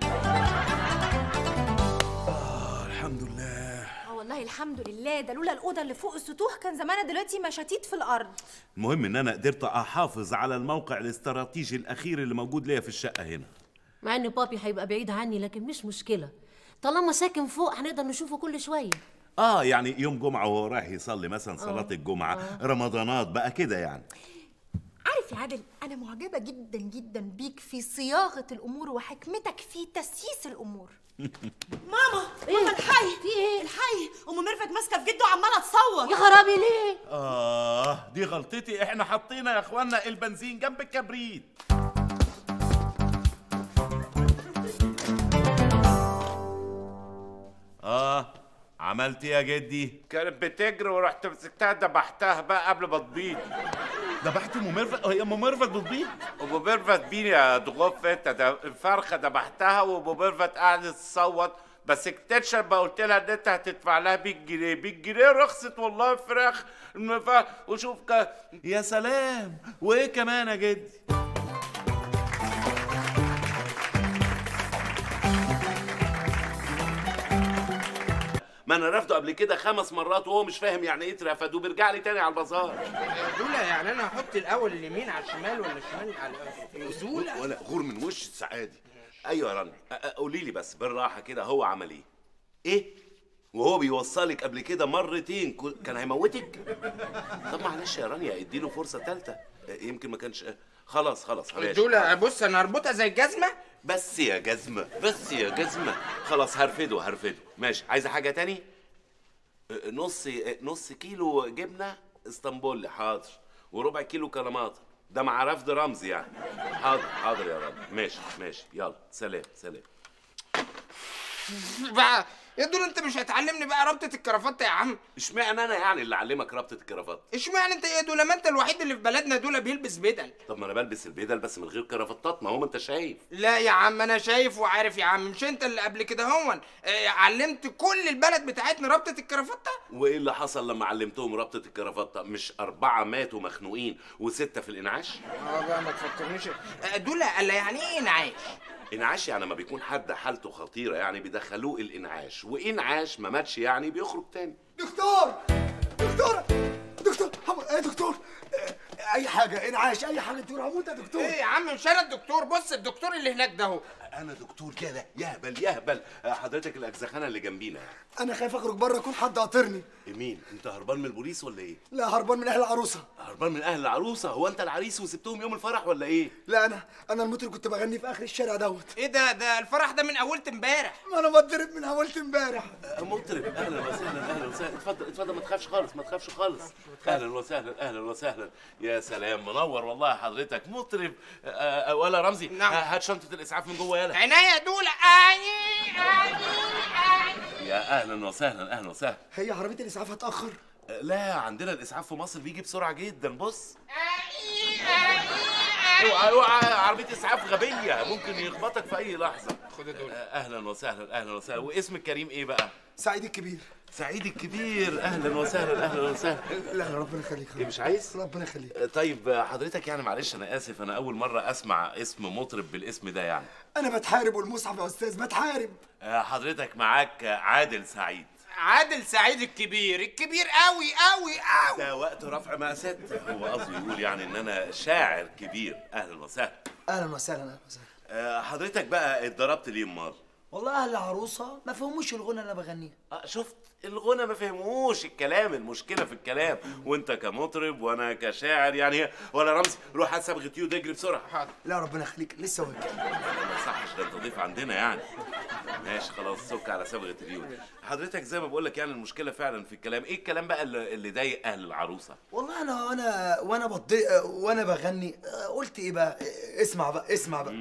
Speaker 3: الحمد لله
Speaker 5: اه والله الحمد لله ده لولا الاوضه اللي فوق السطوح كان زماننا دلوقتي مشاتيت في الارض
Speaker 3: المهم ان انا قدرت احافظ على الموقع الاستراتيجي الاخير اللي موجود ليا في الشقه هنا
Speaker 1: مع ان بابي هيبقى بعيد عني لكن مش مشكله طالما ساكن فوق هنقدر نشوفه كل شويه
Speaker 3: اه يعني يوم جمعه وهو رايح يصلي مثلا صلاه الجمعه رمضانات بقى كده يعني
Speaker 5: عارف يا عادل انا معجبه جدا جدا بيك في صياغه الامور وحكمتك في تسييس الامور
Speaker 2: ماما ماما الحي
Speaker 1: في ايه
Speaker 2: الحي ام ميرفت ماسكه في جده وعماله تصوت
Speaker 1: يا خرابي ليه
Speaker 3: اه دي غلطتي احنا حطينا يا اخوانا البنزين جنب الكبريت عملت ايه يا جدي
Speaker 6: كانت بتجري ورحت مسكتها دبحتها بقى قبل ما تبيض
Speaker 3: ذبحت ام ميرفت هي ام ميرفت بتبيض
Speaker 6: ابو ميرفت بيني يا ضغوف انت ده الفرخه دبحتها وابو ميرفت قعدت تصوت بس اكتشف بقى قلت لها ان انت هتدفع لها 100 جنيه 100 جنيه رخصت والله الفراخ المف- وشوف ك...
Speaker 3: يا سلام وايه كمان يا جدي ما انا رافضه قبل كده خمس مرات وهو مش فاهم يعني ايه اترفد وبيرجع لي تاني على البازار
Speaker 9: دولا يعني انا احط الاول اليمين على الشمال ولا الشمال على دولا
Speaker 3: ولا غور من وش السعادي ايوه يا رنا أ- أ- قولي لي بس بالراحه كده هو عمل ايه ايه وهو بيوصلك قبل كده مرتين كو- كان هيموتك طب معلش يا رانيا اديله فرصه ثالثه يمكن ما كانش خلاص خلاص ماشي
Speaker 9: دولا بص انا هربطها زي الجزمه
Speaker 3: بس يا جزمة بس يا جزمة خلاص هرفده هرفده ماشي عايزة حاجة تاني أه، نص نص كيلو جبنة اسطنبول حاضر وربع كيلو كلامات ده مع رفض رمزي يعني حاضر حاضر يا رب ماشي ماشي يلا سلام سلام
Speaker 9: بقى يا دول انت مش هتعلمني بقى ربطه الكرافته يا عم
Speaker 3: اشمعنى انا يعني اللي اعلمك ربطة الكرافات
Speaker 9: اشمعنى انت يا دول ما انت الوحيد اللي في بلدنا دول بيلبس بدل
Speaker 3: طب ما انا بلبس البدل بس من غير كرافتات ما هو ما انت شايف
Speaker 9: لا يا عم انا شايف وعارف يا عم مش انت اللي قبل كده هون اه علمت كل البلد بتاعتنا ربطه الكرافته
Speaker 3: وايه اللي حصل لما علمتهم ربطة الكرافات مش اربعة ماتوا مخنوقين وستة في الانعاش
Speaker 9: اه بقى ما تفكرنيش اه دول قال يعني ايه انعاش
Speaker 3: انعاش يعني لما بيكون حد حالته خطيره يعني بيدخلوه الانعاش وانعاش ما ماتش يعني بيخرج تاني
Speaker 11: دكتور دكتور دكتور حم... ايه دكتور آه، اي حاجه انعاش اي حاجه دكتور هموت يا دكتور
Speaker 9: ايه يا عم مش انا الدكتور بص الدكتور اللي هناك ده اهو
Speaker 3: انا دكتور كده يهبل يهبل آه، حضرتك الاجزخانه اللي جنبينا
Speaker 11: انا خايف اخرج بره يكون حد قاطرني
Speaker 3: مين انت هربان من البوليس ولا ايه
Speaker 11: لا هربان من اهل العروسه
Speaker 3: هربان من اهل العروسه هو انت العريس وسبتهم يوم الفرح ولا ايه
Speaker 11: لا انا انا المطرب كنت بغني في اخر الشارع دوت
Speaker 9: ايه ده ده الفرح ده من اولت امبارح
Speaker 11: ما انا بتضرب من اولت امبارح
Speaker 3: آه، مطرب اهلا وسهلا اهلا وسهلا اتفضل اتفضل ما تخافش خالص ما تخافش خالص اهلا وسهلا اهلا وسهلا يا سلام منور والله حضرتك مطرب آه، آه، ولا رمزي
Speaker 9: نعم.
Speaker 3: آه، هات شنطه الاسعاف من جوه يلا
Speaker 9: عناية دول آي آي آي
Speaker 3: يا اهلا وسهلا اهلا وسهلا
Speaker 11: هي عربيه الاسعاف هتاخر
Speaker 3: لا عندنا الاسعاف في مصر بيجي بسرعه جدا بص اوعى اوعى عربيه اسعاف غبيه ممكن يخبطك في اي لحظه
Speaker 9: خد دول
Speaker 3: اهلا وسهلا اهلا وسهلا واسمك كريم ايه بقى
Speaker 11: سعيد الكبير
Speaker 3: سعيد الكبير اهلا وسهلا اهلا وسهلا
Speaker 11: لا لا ربنا يخليك
Speaker 3: إيه مش عايز
Speaker 11: ربنا يخليك
Speaker 3: طيب حضرتك يعني معلش انا اسف انا اول مره اسمع اسم مطرب بالاسم ده يعني
Speaker 11: انا بتحارب والمصحف يا استاذ بتحارب
Speaker 3: آه، حضرتك معاك عادل سعيد
Speaker 9: عادل سعيد الكبير الكبير قوي قوي قوي
Speaker 3: ده وقت رفع مقاسات هو قصده يقول يعني ان انا شاعر كبير اهلا وسهلا
Speaker 11: اهلا وسهلا اهلا وسهلا
Speaker 3: آه، حضرتك بقى اتضربت ليه امال
Speaker 11: والله اهل العروسه ما فهموش الغنى اللي انا بغنيه
Speaker 3: آه، شفت الغنى ما فهموش الكلام المشكله في الكلام وانت كمطرب وانا كشاعر يعني ولا رمزي روح هات صبغه يود اجري بسرعه
Speaker 9: حاضر
Speaker 11: لا ربنا يخليك لسه واكل
Speaker 3: ما يصحش ده انت ضيف عندنا يعني ماشي خلاص سك على صبغه اليود حضرتك زي ما بقول لك يعني المشكله فعلا في الكلام ايه الكلام بقى اللي اللي ضايق اهل العروسه
Speaker 11: والله انا وانا وانا بضي وانا بغني قلت ايه بقى اسمع بقى اسمع بقى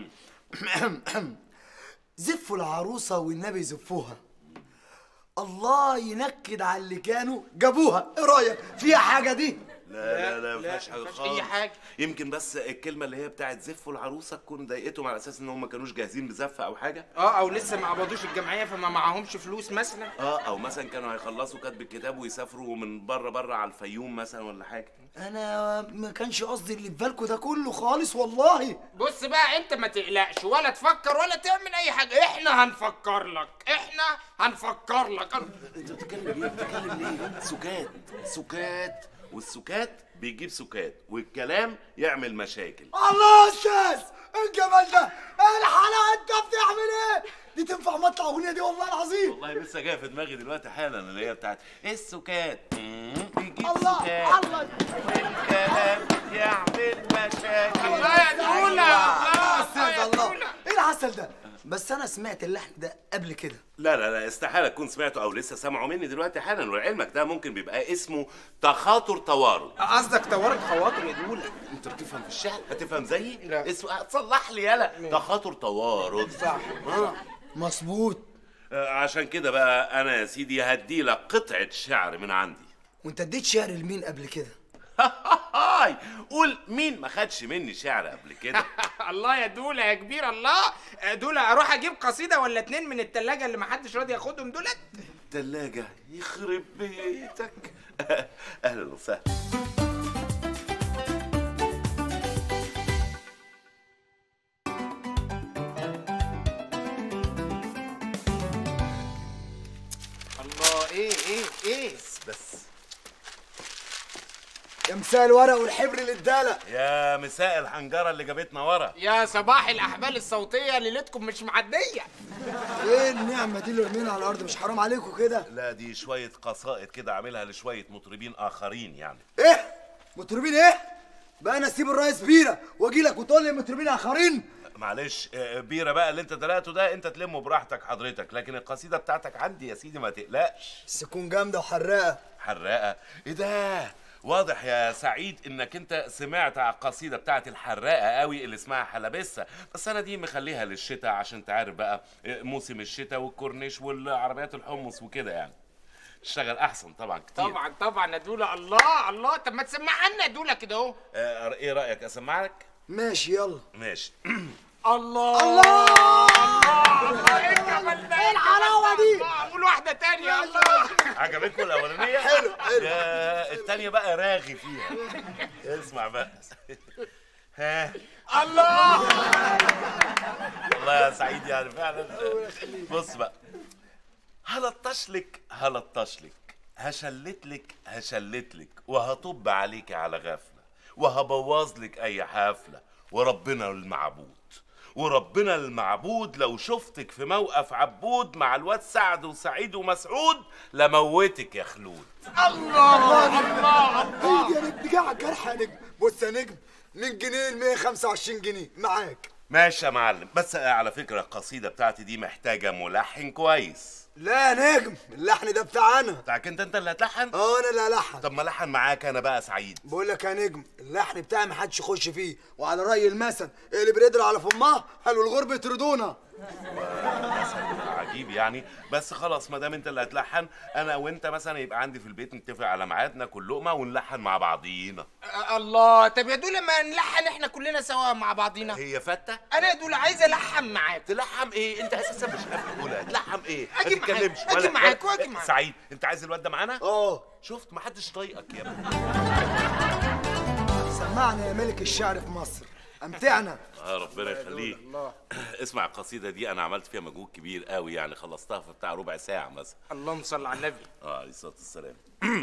Speaker 11: زفوا العروسه والنبي زفوها الله ينكد على اللي كانوا جابوها ايه رايك فيها حاجه دي
Speaker 3: لا لا لا ما
Speaker 9: لا،
Speaker 3: فيهاش حاجه
Speaker 9: ما فيهاش
Speaker 3: خالص
Speaker 9: أي حاجة.
Speaker 3: يمكن بس الكلمه اللي هي بتاعت زفوا العروسه تكون ضايقتهم على اساس ان هم ما كانوش جاهزين بزفه او حاجه
Speaker 9: اه او لسه ما قبضوش الجمعيه فما معاهمش فلوس مثلا
Speaker 3: اه او مثلا كانوا هيخلصوا كتب الكتاب ويسافروا من بره بره على الفيوم مثلا ولا حاجه
Speaker 11: انا ما كانش قصدي اللي في بالكوا ده كله خالص والله
Speaker 9: بص بقى انت ما تقلقش ولا تفكر ولا تعمل اي حاجه احنا هنفكر لك احنا هنفكر لك
Speaker 3: انت بتتكلم ليه بتتكلم ليه سكات سكات والسكات بيجيب سكات والكلام يعمل مشاكل
Speaker 11: الله يا استاذ ايه الجمال ده ايه الحلاوه انت بتعمل ايه دي تنفع مطلع اغنيه دي والله العظيم
Speaker 3: والله لسه جايه في دماغي دلوقتي حالا اللي هي بتاعت السكات مم، بيجيب
Speaker 11: الله
Speaker 3: سكات
Speaker 11: الله
Speaker 3: والكلام يعمل مشاكل
Speaker 9: الله يا دولا
Speaker 11: يا
Speaker 9: الله
Speaker 11: استاذ
Speaker 9: يا
Speaker 11: الله
Speaker 9: دولا.
Speaker 11: ايه العسل ده بس انا سمعت اللحن ده قبل كده
Speaker 3: لا لا لا استحاله تكون سمعته او لسه سامعه مني دلوقتي حالا ولعلمك ده ممكن بيبقى اسمه تخاطر توارد
Speaker 9: قصدك طورت خواطر يا دولا
Speaker 3: انت بتفهم في الشعر هتفهم زيي
Speaker 9: لا.
Speaker 3: اسمه صلح لي يلا تخاطر توارد
Speaker 9: صح
Speaker 3: اه
Speaker 11: مظبوط
Speaker 3: آه، عشان كده بقى انا يا سيدي هدي لك قطعه شعر من عندي
Speaker 11: وانت اديت شعر لمين قبل كده
Speaker 3: هاي قول مين ما خدش مني شعر قبل كده
Speaker 9: الله يا دولا يا كبير الله دولا اروح اجيب قصيده ولا اتنين من التلاجة اللي محدش راضي ياخدهم دولت
Speaker 3: تلاجة يخرب بيتك اهلا وسهلا
Speaker 9: الله ايه ايه ايه
Speaker 3: بس
Speaker 11: يا مساء الورق والحبر للدلق
Speaker 3: يا مساء الحنجره اللي جابتنا ورا
Speaker 9: يا صباح الاحبال الصوتيه ليلتكم مش معديه
Speaker 11: ايه النعمه دي اللي رمينا على الارض مش حرام عليكم كده
Speaker 3: لا دي شويه قصائد كده عاملها لشويه مطربين اخرين يعني
Speaker 11: ايه مطربين ايه بقى انا اسيب الرئيس بيره واجي لك وتقول لي مطربين اخرين
Speaker 3: معلش آه، بيره بقى اللي انت دلقته ده انت تلمه براحتك حضرتك لكن القصيده بتاعتك عندي يا سيدي ما تقلقش
Speaker 11: بس تكون جامده وحراقه
Speaker 3: حراقه ايه ده واضح يا سعيد انك انت سمعت على القصيده بتاعت الحراقه قوي اللي اسمها حلبسه بس انا دي مخليها للشتاء عشان تعرف بقى آه، موسم الشتاء والكورنيش والعربيات الحمص وكده يعني تشتغل احسن طبعا كتير
Speaker 9: طبعا طبعا يا دولا الله الله طب ما تسمعها لنا يا دولا كده اهو
Speaker 3: آه، ايه رايك اسمعك
Speaker 11: ماشي يلا
Speaker 3: ماشي
Speaker 9: الله
Speaker 11: الله
Speaker 9: الله ايه الجمال ده
Speaker 11: ايه الحلاوه دي
Speaker 9: الله قول واحده تانية الله
Speaker 3: عجبتكم الاولانيه
Speaker 11: حلو، حلو.
Speaker 3: يا التانيه بقى راغي فيها اسمع بقى ها
Speaker 9: الله
Speaker 3: والله يا سعيد يعني فعلا بص بقى هلطشلك هلطشلك هشلتلك هشلتلك وهطب عليك على غفله وهبوظ لك اي حفله وربنا المعبود وربنا المعبود لو شفتك في موقف عبود مع الواد سعد وسعيد ومسعود لموتك يا خلود
Speaker 9: الله الله الله
Speaker 11: ايه دي يا نجم دي على الجرح يا نجم بص يا نجم من جنيه ل 125 جنيه معاك
Speaker 3: ماشي يا معلم بس على فكرة القصيدة بتاعتي دي محتاجة ملحن كويس
Speaker 11: لا يا نجم اللحن ده بتاعنا
Speaker 3: بتاعك انت انت اللي هتلحن
Speaker 11: اه انا اللي هلحن
Speaker 3: طب ما لحن معاك انا بقى سعيد
Speaker 11: بقول لك يا نجم اللحن بتاعي محدش يخش فيه وعلى راي المثل اللي بيقدر على فمها قالوا الغرب يطردونا
Speaker 3: مثل عجيب يعني بس خلاص ما دام انت اللي هتلحن انا وانت مثلا يبقى عندي في البيت نتفق على ميعاد ناكل لقمه ونلحن مع بعضينا
Speaker 9: آه، الله طب يا دولا ما نلحن احنا كلنا سوا مع بعضينا
Speaker 3: هي فته
Speaker 9: انا يا دولا عايز الحن معاك
Speaker 3: تلحم ايه انت اساسا مش قابل تقولها تلحم ايه ما
Speaker 9: أجي معاك،
Speaker 3: تتكلمش
Speaker 9: أجي
Speaker 3: ولا-
Speaker 9: معاك
Speaker 3: ولا-
Speaker 9: وأجي معاك.
Speaker 3: سعيد انت عايز الواد ده معانا
Speaker 11: اه
Speaker 3: شفت ما حدش طايقك يا ابني
Speaker 11: سمعنا يا ملك الشعر في مصر امتعنا
Speaker 3: اه ربنا يخليك اسمع القصيده دي انا عملت فيها مجهود كبير قوي يعني خلصتها في بتاع ربع ساعه مثلا
Speaker 9: اللهم صل على النبي
Speaker 3: اه عليه الصلاه والسلام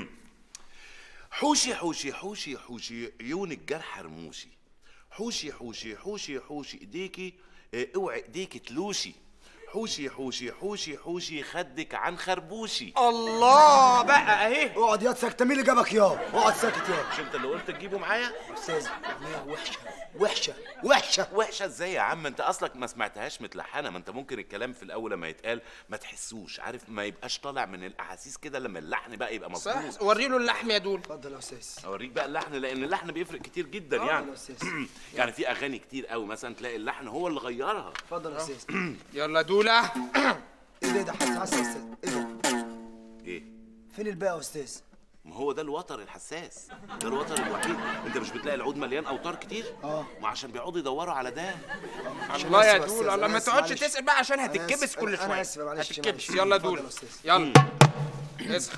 Speaker 3: حوشي حوشي حوشي حوشي عيون الجرح رموشي حوشي حوشي حوشي حوشي ايديكي اه، اوعي ايديكي تلوشي حوشي حوشي حوشي حوشي خدك عن خربوشي
Speaker 9: الله بقى اهي
Speaker 11: اقعد يا ساكت مين اللي جابك يا اقعد ساكت يا
Speaker 3: مش انت اللي قلت تجيبه معايا
Speaker 11: استاذ اغنيه وحشه وحشه وحشه
Speaker 3: وحشه ازاي يا عم انت اصلك ما سمعتهاش متلحنه ما انت ممكن الكلام في الاول لما يتقال ما تحسوش عارف ما يبقاش طالع من الاحاسيس كده لما اللحن بقى يبقى
Speaker 9: صح
Speaker 3: مظبوط
Speaker 9: وري له اللحم يا دول
Speaker 11: اتفضل يا استاذ
Speaker 3: اوريك بقى اللحن لان اللحن بيفرق كتير جدا
Speaker 11: آه،
Speaker 3: يعني
Speaker 11: يا أستاذ.
Speaker 3: يعني في اغاني كتير قوي مثلا تلاقي اللحن هو اللي غيرها
Speaker 11: اتفضل يا استاذ
Speaker 9: يلا دولا
Speaker 11: ايه ده ده حاسس حاسس يا استاذ ايه ده
Speaker 3: ايه
Speaker 11: فين الباقي يا استاذ
Speaker 3: ما هو ده الوتر الحساس ده الوتر الوحيد انت مش بتلاقي العود مليان اوتار كتير
Speaker 11: اه.
Speaker 3: ما عشان بيقعدوا يدوروا على ده
Speaker 9: الله يا
Speaker 11: آسف يا
Speaker 9: دول
Speaker 11: أستاذ،
Speaker 9: الله
Speaker 11: أنا
Speaker 9: ما
Speaker 11: آسف،
Speaker 9: تقعدش
Speaker 11: معلش.
Speaker 9: تسال بقى عشان
Speaker 11: أنا
Speaker 9: هتتكبس
Speaker 11: آسف،
Speaker 9: كل
Speaker 11: أنا
Speaker 9: شويه
Speaker 11: آسف، معلش،
Speaker 9: هتتكبس
Speaker 11: معلش.
Speaker 9: يلا
Speaker 11: اتفضل
Speaker 9: دول
Speaker 11: يا أستاذ.
Speaker 9: يلا اسخن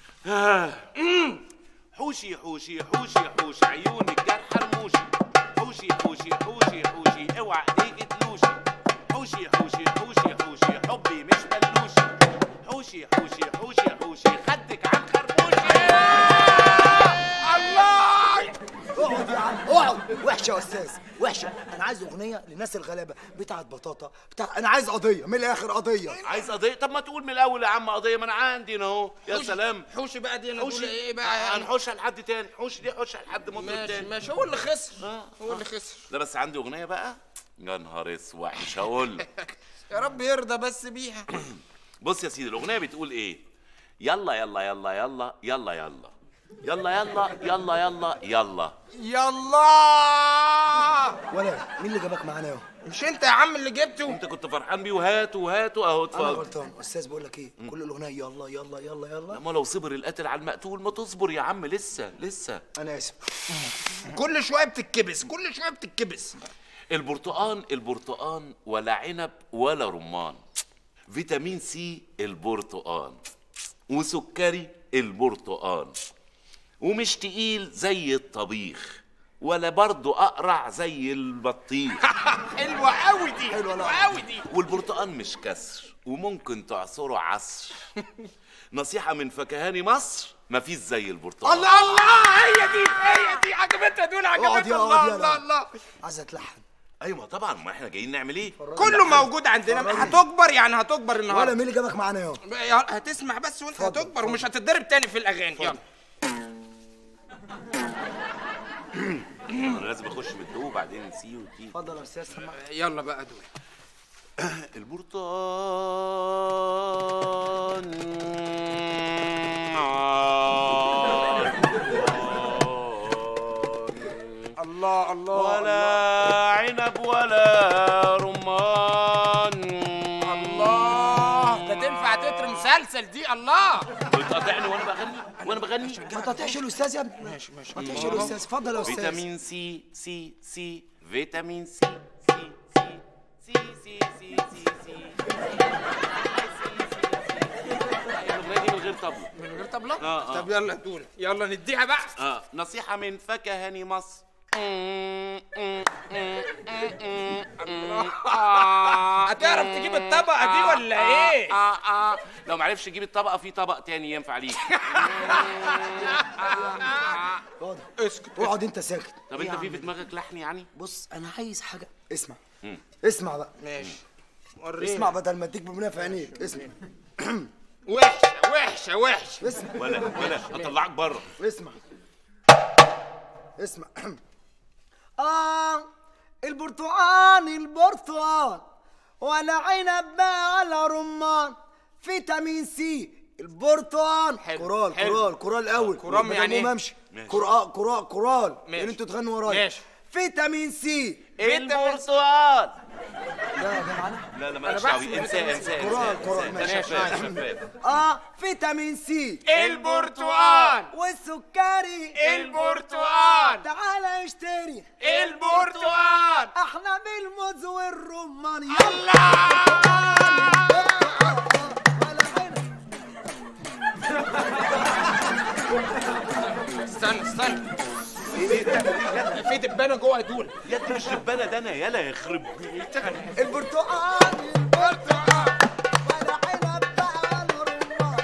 Speaker 3: حوشي حوشي حوشي حوشي عيون الجرح رموشي حوشي حوشي حوشي حوشي اوعى ايديك تلوشي حوشي حوشي حوشي حوشي حبي مش بلوشي حوشي حوشي حوشي حوشي خدك عن خربوشي
Speaker 9: الله
Speaker 11: اقعد يا عم اقعد وحشه يا استاذ وحشه انا عايز اغنيه للناس الغلابه بتاعت بطاطا بتاع انا عايز قضيه من الاخر قضيه
Speaker 3: عايز قضيه طب ما تقول من الاول يا عم قضيه ما انا عندي هنا اهو يا سلام
Speaker 9: حوشي بقى دي انا
Speaker 3: حوشي
Speaker 9: دول ايه بقى يعني
Speaker 3: هنحوشها لحد تاني حوش دي حوشها لحد مطرب
Speaker 9: ماشي
Speaker 3: تاني
Speaker 9: ماشي هو اللي خسر هو اللي خسر
Speaker 3: لا بس عندي اغنيه بقى يا نهار اسود مش هقول لك
Speaker 9: يا رب يرضى بس بيها
Speaker 3: بص يا سيدي الاغنيه بتقول ايه يلا يلا يلا يلا يلا يلا يلا يلا يلا يلا يلا
Speaker 9: يلا الله
Speaker 11: ولا مين اللي جابك معانا يا
Speaker 9: مش انت يا عم اللي جبته
Speaker 3: انت كنت فرحان بيه وهاته وهاته اهو
Speaker 11: انا
Speaker 3: اتفضل
Speaker 11: غلطان استاذ بقول لك ايه كل الاغنيه يلا يلا يلا يلا
Speaker 3: ما لو صبر القاتل على المقتول ما تصبر يا عم لسه لسه
Speaker 11: انا اسف
Speaker 9: كل شويه بتتكبس كل شويه بتتكبس
Speaker 3: البرتقان البرتقان ولا عنب ولا رمان فيتامين سي البرتقان وسكري البرتقان ومش تقيل زي الطبيخ ولا برضه اقرع زي البطيخ
Speaker 9: حلوه قوي دي حلوه قوي دي
Speaker 3: والبرتقان مش كسر وممكن تعصره عصر نصيحة من فكهاني مصر مفيش زي البرتقال
Speaker 9: الله الله هي دي هي دي عجبتها دول
Speaker 11: اقعد
Speaker 9: عجبتها
Speaker 11: يا
Speaker 9: الله
Speaker 11: اقعد يا
Speaker 9: الله
Speaker 11: لا.
Speaker 9: الله
Speaker 11: عايز اتلحن
Speaker 3: ايوه طبعا ما احنا جايين نعمل ايه
Speaker 9: كله موجود عندنا هتكبر يعني هتكبر
Speaker 11: ولا
Speaker 9: النهارده
Speaker 11: مين اللي جابك معانا يا
Speaker 9: يا- هتسمع بس وانت هتكبر ومش هتتضرب تاني في الاغاني يلا
Speaker 3: انا لازم اخش من الدو وبعدين سي وتي
Speaker 11: اتفضل يا استاذ سمع
Speaker 9: يلا بقى دول
Speaker 3: البرتقال
Speaker 9: الله الله
Speaker 3: ولا عنب ولا رمان
Speaker 9: الله ده تنفع تتر مسلسل دي الله
Speaker 3: بتقاطعني وانا بغني وانا بغني
Speaker 11: ما تقطعش الاستاذ يا ابني
Speaker 9: ماشي ماشي
Speaker 11: ما تقطعش الاستاذ اتفضل يا استاذ
Speaker 3: فيتامين سي سي سي فيتامين سي سي سي سي سي سي سي الاغنيه دي من غير طبلة
Speaker 9: من غير طبلة
Speaker 3: آه، آه.
Speaker 9: طب يلا دول يلا نديها بقى
Speaker 3: اه نصيحة من فكهاني مصر
Speaker 9: هتعرف تجيب الطبقة دي ولا ايه؟
Speaker 3: آه آه لو معرفش تجيب الطبقة في طبق تاني ينفع ليك
Speaker 11: اقعد
Speaker 9: اسكت
Speaker 11: اقعد انت ساكت
Speaker 3: طب انت في في دماغك لحن يعني؟
Speaker 11: بص انا عايز حاجه اسمع اسمع بقى
Speaker 9: ماشي وريني
Speaker 11: اسمع بدل ما اديك بمنى في عينيك اسمع
Speaker 9: وحشة وحشة وحشة
Speaker 11: اسمع
Speaker 3: ولا ولا هطلعك بره
Speaker 11: اسمع اسمع اه البرتقال البرتقال ولا عنب بقى ولا رمان فيتامين سي البرتقال
Speaker 9: حلو،
Speaker 11: كورال
Speaker 9: حلو.
Speaker 11: كورال كورال الاول
Speaker 9: كورال
Speaker 11: بدل
Speaker 9: يعني
Speaker 11: ما
Speaker 9: إيه؟
Speaker 11: امشي
Speaker 3: ماشي.
Speaker 11: كورال كورال كورال
Speaker 9: ماشي.
Speaker 11: ان انتوا تغنوا ورايا
Speaker 9: ماشي.
Speaker 11: فيتامين سي
Speaker 3: البرتقال
Speaker 11: ده ده معانا
Speaker 3: لا لا مالكش
Speaker 9: بحسب
Speaker 3: دعوة انساه انساه
Speaker 11: كورال،
Speaker 3: انساه
Speaker 11: كورال،
Speaker 3: انساه. ده
Speaker 11: ماشي.
Speaker 3: شفاف شفاف
Speaker 11: اه فيتامين سي
Speaker 9: البرتقال
Speaker 11: والسكري
Speaker 9: البرتقال
Speaker 11: تعالى اشتري
Speaker 9: البرتقال
Speaker 11: احنا بالموز والرمان
Speaker 9: استنى استنى في دبانة جوه دول
Speaker 3: يا انت مش ربانة ده انا يلا يخرب بيتك
Speaker 11: البرتقال البرتقال ولا عنب بقى ولا رمان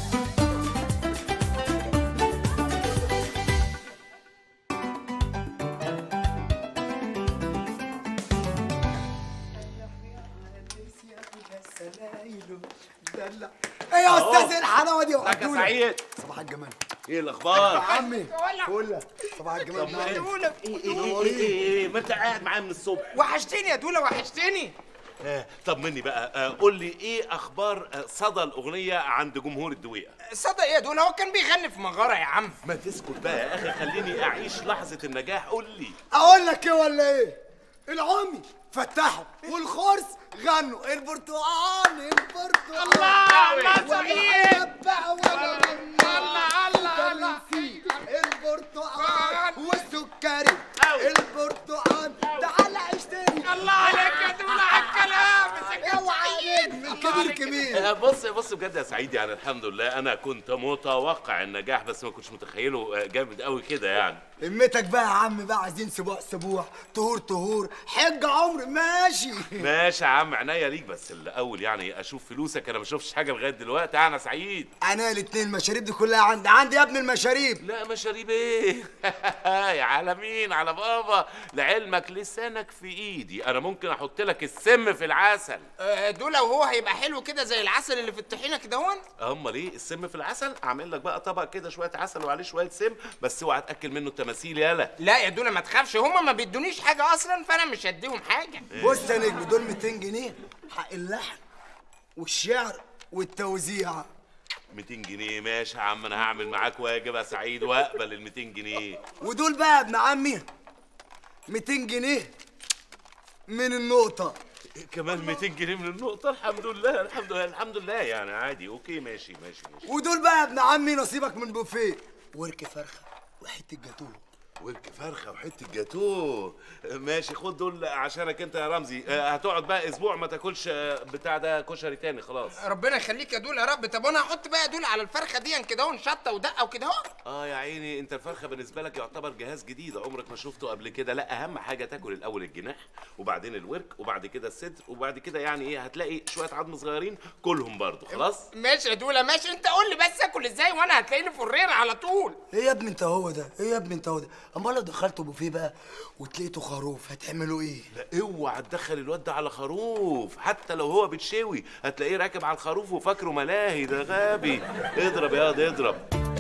Speaker 11: ايه يا استاذ الحلاوه دي
Speaker 3: لك يا
Speaker 11: وقتونا.
Speaker 3: سعيد
Speaker 11: صباح الجمال
Speaker 3: ايه الاخبار؟
Speaker 11: عمي فله صباح الجمال معاك.
Speaker 9: دولة
Speaker 3: ايه ايه ايه ايه ايه ما انت قاعد معايا من الصبح
Speaker 9: وحشتني يا دولة وحشتني
Speaker 3: آه طب مني بقى آه قول لي ايه اخبار آه صدى الاغنيه عند جمهور الدويقه
Speaker 9: صدق ايه يا دولة هو كان بيغني في مغارة يا عم
Speaker 3: ما تسكت بقى يا اخي خليني اعيش لحظه النجاح قول لي
Speaker 11: اقول لك ايه ولا ايه العمي فتحوا والخرس غنوا البرتقال البرتقال
Speaker 9: الله، الله،
Speaker 11: والعنب بقى ولا
Speaker 9: الله، الله، الله.
Speaker 11: البرتقال والسكري البرتقال تعالى اشتري
Speaker 9: الله عليك يا دولة على الكلام
Speaker 11: اوعى من كبير كبير
Speaker 3: آه بص بص بجد يا سعيد يعني الحمد لله انا كنت متوقع النجاح بس ما كنتش متخيله آه، جامد قوي كده يعني
Speaker 11: همتك بقى يا عم بقى عايزين سبوع سبوع طهور طهور حج عمر ماشي
Speaker 3: ماشي يا عم عينيا ليك بس الاول يعني اشوف فلوسك انا ما شفتش حاجه لغايه دلوقتي انا سعيد
Speaker 11: انا الاتنين المشاريب دي كلها عندي عندي يا ابن المشاريب
Speaker 3: لا مشاريب ايه يا على مين على بابا لعلمك لسانك في ايدي انا ممكن احط لك السم في العسل
Speaker 9: آه، دولة وهو هيبقى حلو كده زي العسل اللي في الطحينة كده هون
Speaker 3: امال ايه السم في العسل اعمل لك بقى طبق كده شويه عسل وعليه شويه سم بس اوعى تاكل منه التماثيل يالا
Speaker 9: لا يا دولة ما تخافش هما ما بيدونيش حاجة أصلا فأنا مش هديهم حاجة
Speaker 11: بص يا نجم دول 200 جنيه حق اللحن والشعر والتوزيع
Speaker 3: 200 جنيه ماشي يا عم انا هعمل معاك واجب يا سعيد واقبل ال 200 جنيه
Speaker 11: ودول بقى يا ابن عمي 200 جنيه من النقطة
Speaker 3: كمان 200 جنيه من النقطة الحمد لله الحمد لله الحمد لله يعني عادي اوكي ماشي ماشي ماشي
Speaker 11: ودول بقى يا ابن عمي نصيبك من بوفيه ورك فرخة وحتة جاتوه
Speaker 3: ورك فرخة وحتة جاتوه ماشي خد دول عشانك انت يا رمزي آه، هتقعد بقى اسبوع ما تاكلش آه، بتاع ده كشري تاني خلاص
Speaker 9: ربنا يخليك يا دول يا رب طب انا هحط بقى دول على الفرخه دي كده اهو شطه ودقه وكده اهو
Speaker 3: اه يا عيني انت الفرخه بالنسبه لك يعتبر جهاز جديد عمرك ما شفته قبل كده لا اهم حاجه تاكل الاول الجناح وبعدين الورك وبعد كده الصدر وبعد كده يعني ايه هتلاقي شويه عظم صغيرين كلهم برضو خلاص
Speaker 9: ماشي يا دولا ماشي انت قول لي بس اكل ازاي وانا هتلاقيني فرير على طول
Speaker 11: ايه يا ابني انت هو ده ايه يا ابني انت هو ده امال لو دخلتوا بوفيه بقى وتلاقيته خروف هتعملوا ايه
Speaker 3: لا اوعى تدخل الواد ده على خروف حتى لو هو بتشوي هتلاقيه راكب على الخروف وفاكره ملاهي ده غبي اضرب يا واد اضرب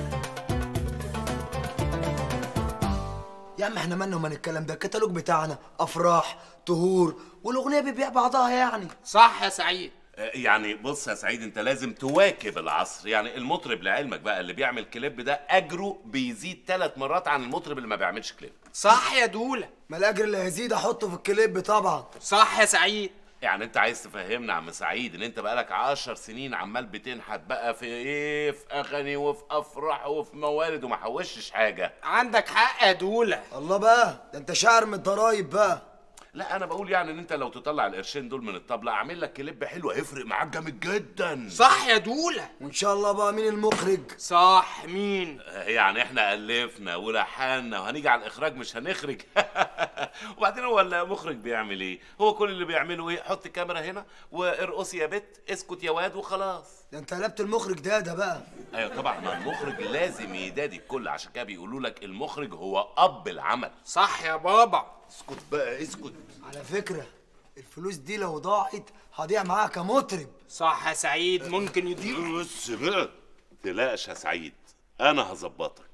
Speaker 11: يا عم احنا مالنا ومال الكلام ده الكتالوج بتاعنا افراح طهور والاغنيه بتبيع بعضها يعني
Speaker 9: صح يا سعيد
Speaker 3: آه، يعني بص يا سعيد انت لازم تواكب العصر يعني المطرب لعلمك بقى اللي بيعمل كليب ده اجره بيزيد ثلاث مرات عن المطرب اللي ما بيعملش كليب
Speaker 9: صح يا دولا
Speaker 11: ما الاجر اللي هيزيد احطه في الكليب طبعا
Speaker 9: صح يا سعيد
Speaker 3: يعني انت عايز تفهمنا يا عم سعيد ان انت بقالك عشر سنين عمال بتنحت بقى في ايه في اغاني وفي افراح وفي موالد وما حوشتش حاجه
Speaker 9: عندك حق يا دولا
Speaker 11: الله بقى ده انت شاعر من الضرايب بقى
Speaker 3: لا انا بقول يعني ان انت لو تطلع القرشين دول من الطبله اعمل لك كليب حلو هيفرق معاك جامد جدا
Speaker 9: صح يا دولا
Speaker 11: وان شاء الله بقى مين المخرج
Speaker 9: صح مين
Speaker 3: يعني احنا الفنا ولحنا وهنيجي على الاخراج مش هنخرج وبعدين هو المخرج بيعمل ايه هو كل اللي بيعمله ايه حط الكاميرا هنا وارقصي يا بت اسكت يا واد وخلاص
Speaker 11: ده انت قلبت المخرج ده ده بقى
Speaker 3: ايوه طبعا ما المخرج لازم يدادي الكل عشان كده بيقولوا لك المخرج هو اب العمل
Speaker 9: صح يا بابا
Speaker 3: اسكت بقى اسكت
Speaker 11: على فكره الفلوس دي لو ضاعت هضيع معاها كمطرب
Speaker 9: صح يا سعيد ممكن يضيع
Speaker 3: بس بقى تلاقش يا سعيد انا هظبطك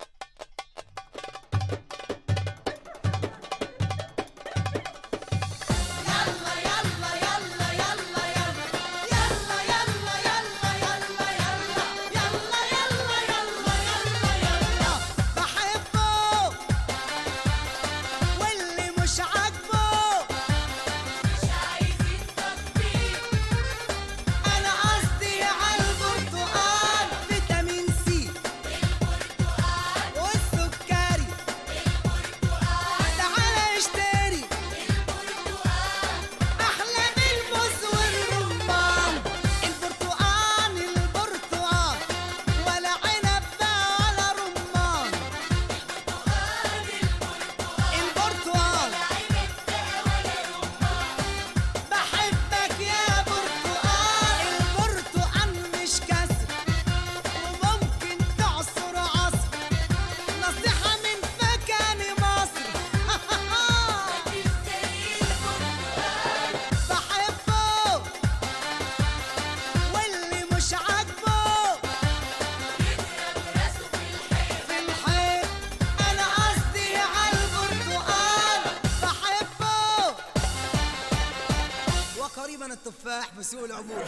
Speaker 12: بحبه واللي مش عاجبه مش عايزين تطبيق انا قصدي على البرتقال فيتامين سي البرتقال والسكري البرتقال تعالى اشتري البرتقال احلى من الموز والرمان البرتقال البرتقال ولا عنب بقى ولا رمان البرتقال بحبك يا برتقال البرتقال مش كسر وممكن تعصر عصر نصيحة من فكان مصر بحبه واللي مش عاجبه في الحيط انا قصدي على البرتقال بحبه وقريبا التفاح في سوق العبور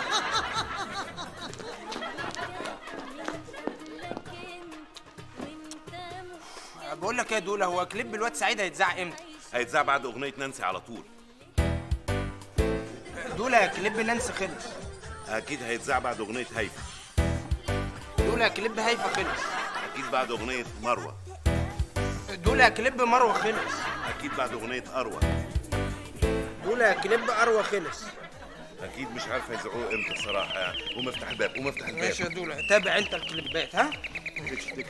Speaker 9: بقول لك ايه يا دولا هو كليب الواد سعيد هيتذاع امتى
Speaker 3: هيتذاع بعد اغنيه نانسي على طول
Speaker 9: دولا كليب نانسي خلص
Speaker 3: اكيد هيتذاع بعد اغنيه هيفا
Speaker 9: دولا كليب هيفا خلص
Speaker 3: اكيد بعد اغنيه مروه
Speaker 9: دولا كليب مروه خلص
Speaker 3: اكيد بعد اغنيه اروى
Speaker 9: دولا كليب اروى خلص
Speaker 3: اكيد مش عارف هيذيعوه امتى الصراحه يعني قوم افتح الباب قوم افتح الباب
Speaker 9: ماشي يا دولا تابع انت الكليبات ها
Speaker 3: تك تك.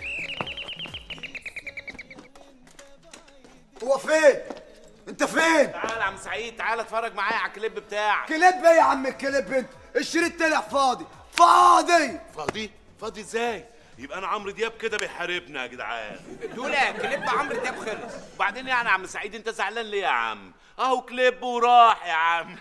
Speaker 11: هو فين انت فين
Speaker 3: تعال يا عم سعيد تعال اتفرج معايا على الكليب بتاعك
Speaker 11: كليب ايه يا عم الكليب انت الشريط طلع فاضي فاضي
Speaker 3: فاضي فاضي ازاي يبقى انا عمرو دياب كده بيحاربنا يا جدعان
Speaker 9: دولا كليب عمرو دياب خلص
Speaker 3: وبعدين يعني يا عم سعيد انت زعلان ليه يا عم اهو كليب وراح يا عم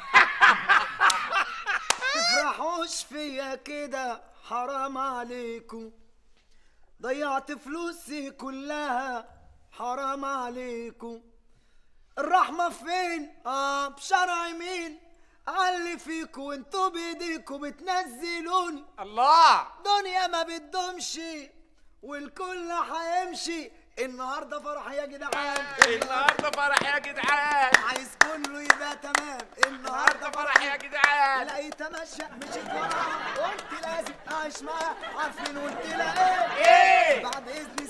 Speaker 11: تفرحوش فيا كده حرام عليكم ضيعت فلوسي كلها حرام عليكم الرحمة فين؟ اه بشرع مين؟ علي فيكوا وانتوا بايديكوا بتنزلوني
Speaker 9: الله
Speaker 11: دنيا ما بتدومش والكل هيمشي النهارده فرح يا جدعان
Speaker 6: النهارده فرح يا جدعان
Speaker 11: عايز كله يبقى تمام النهارده
Speaker 6: فرح يا جدعان
Speaker 11: لقيت ماشية مشيت وراها قلت لازم اعيش معاها عارفين قلت لها ايه
Speaker 6: إيه؟
Speaker 11: بعد اذن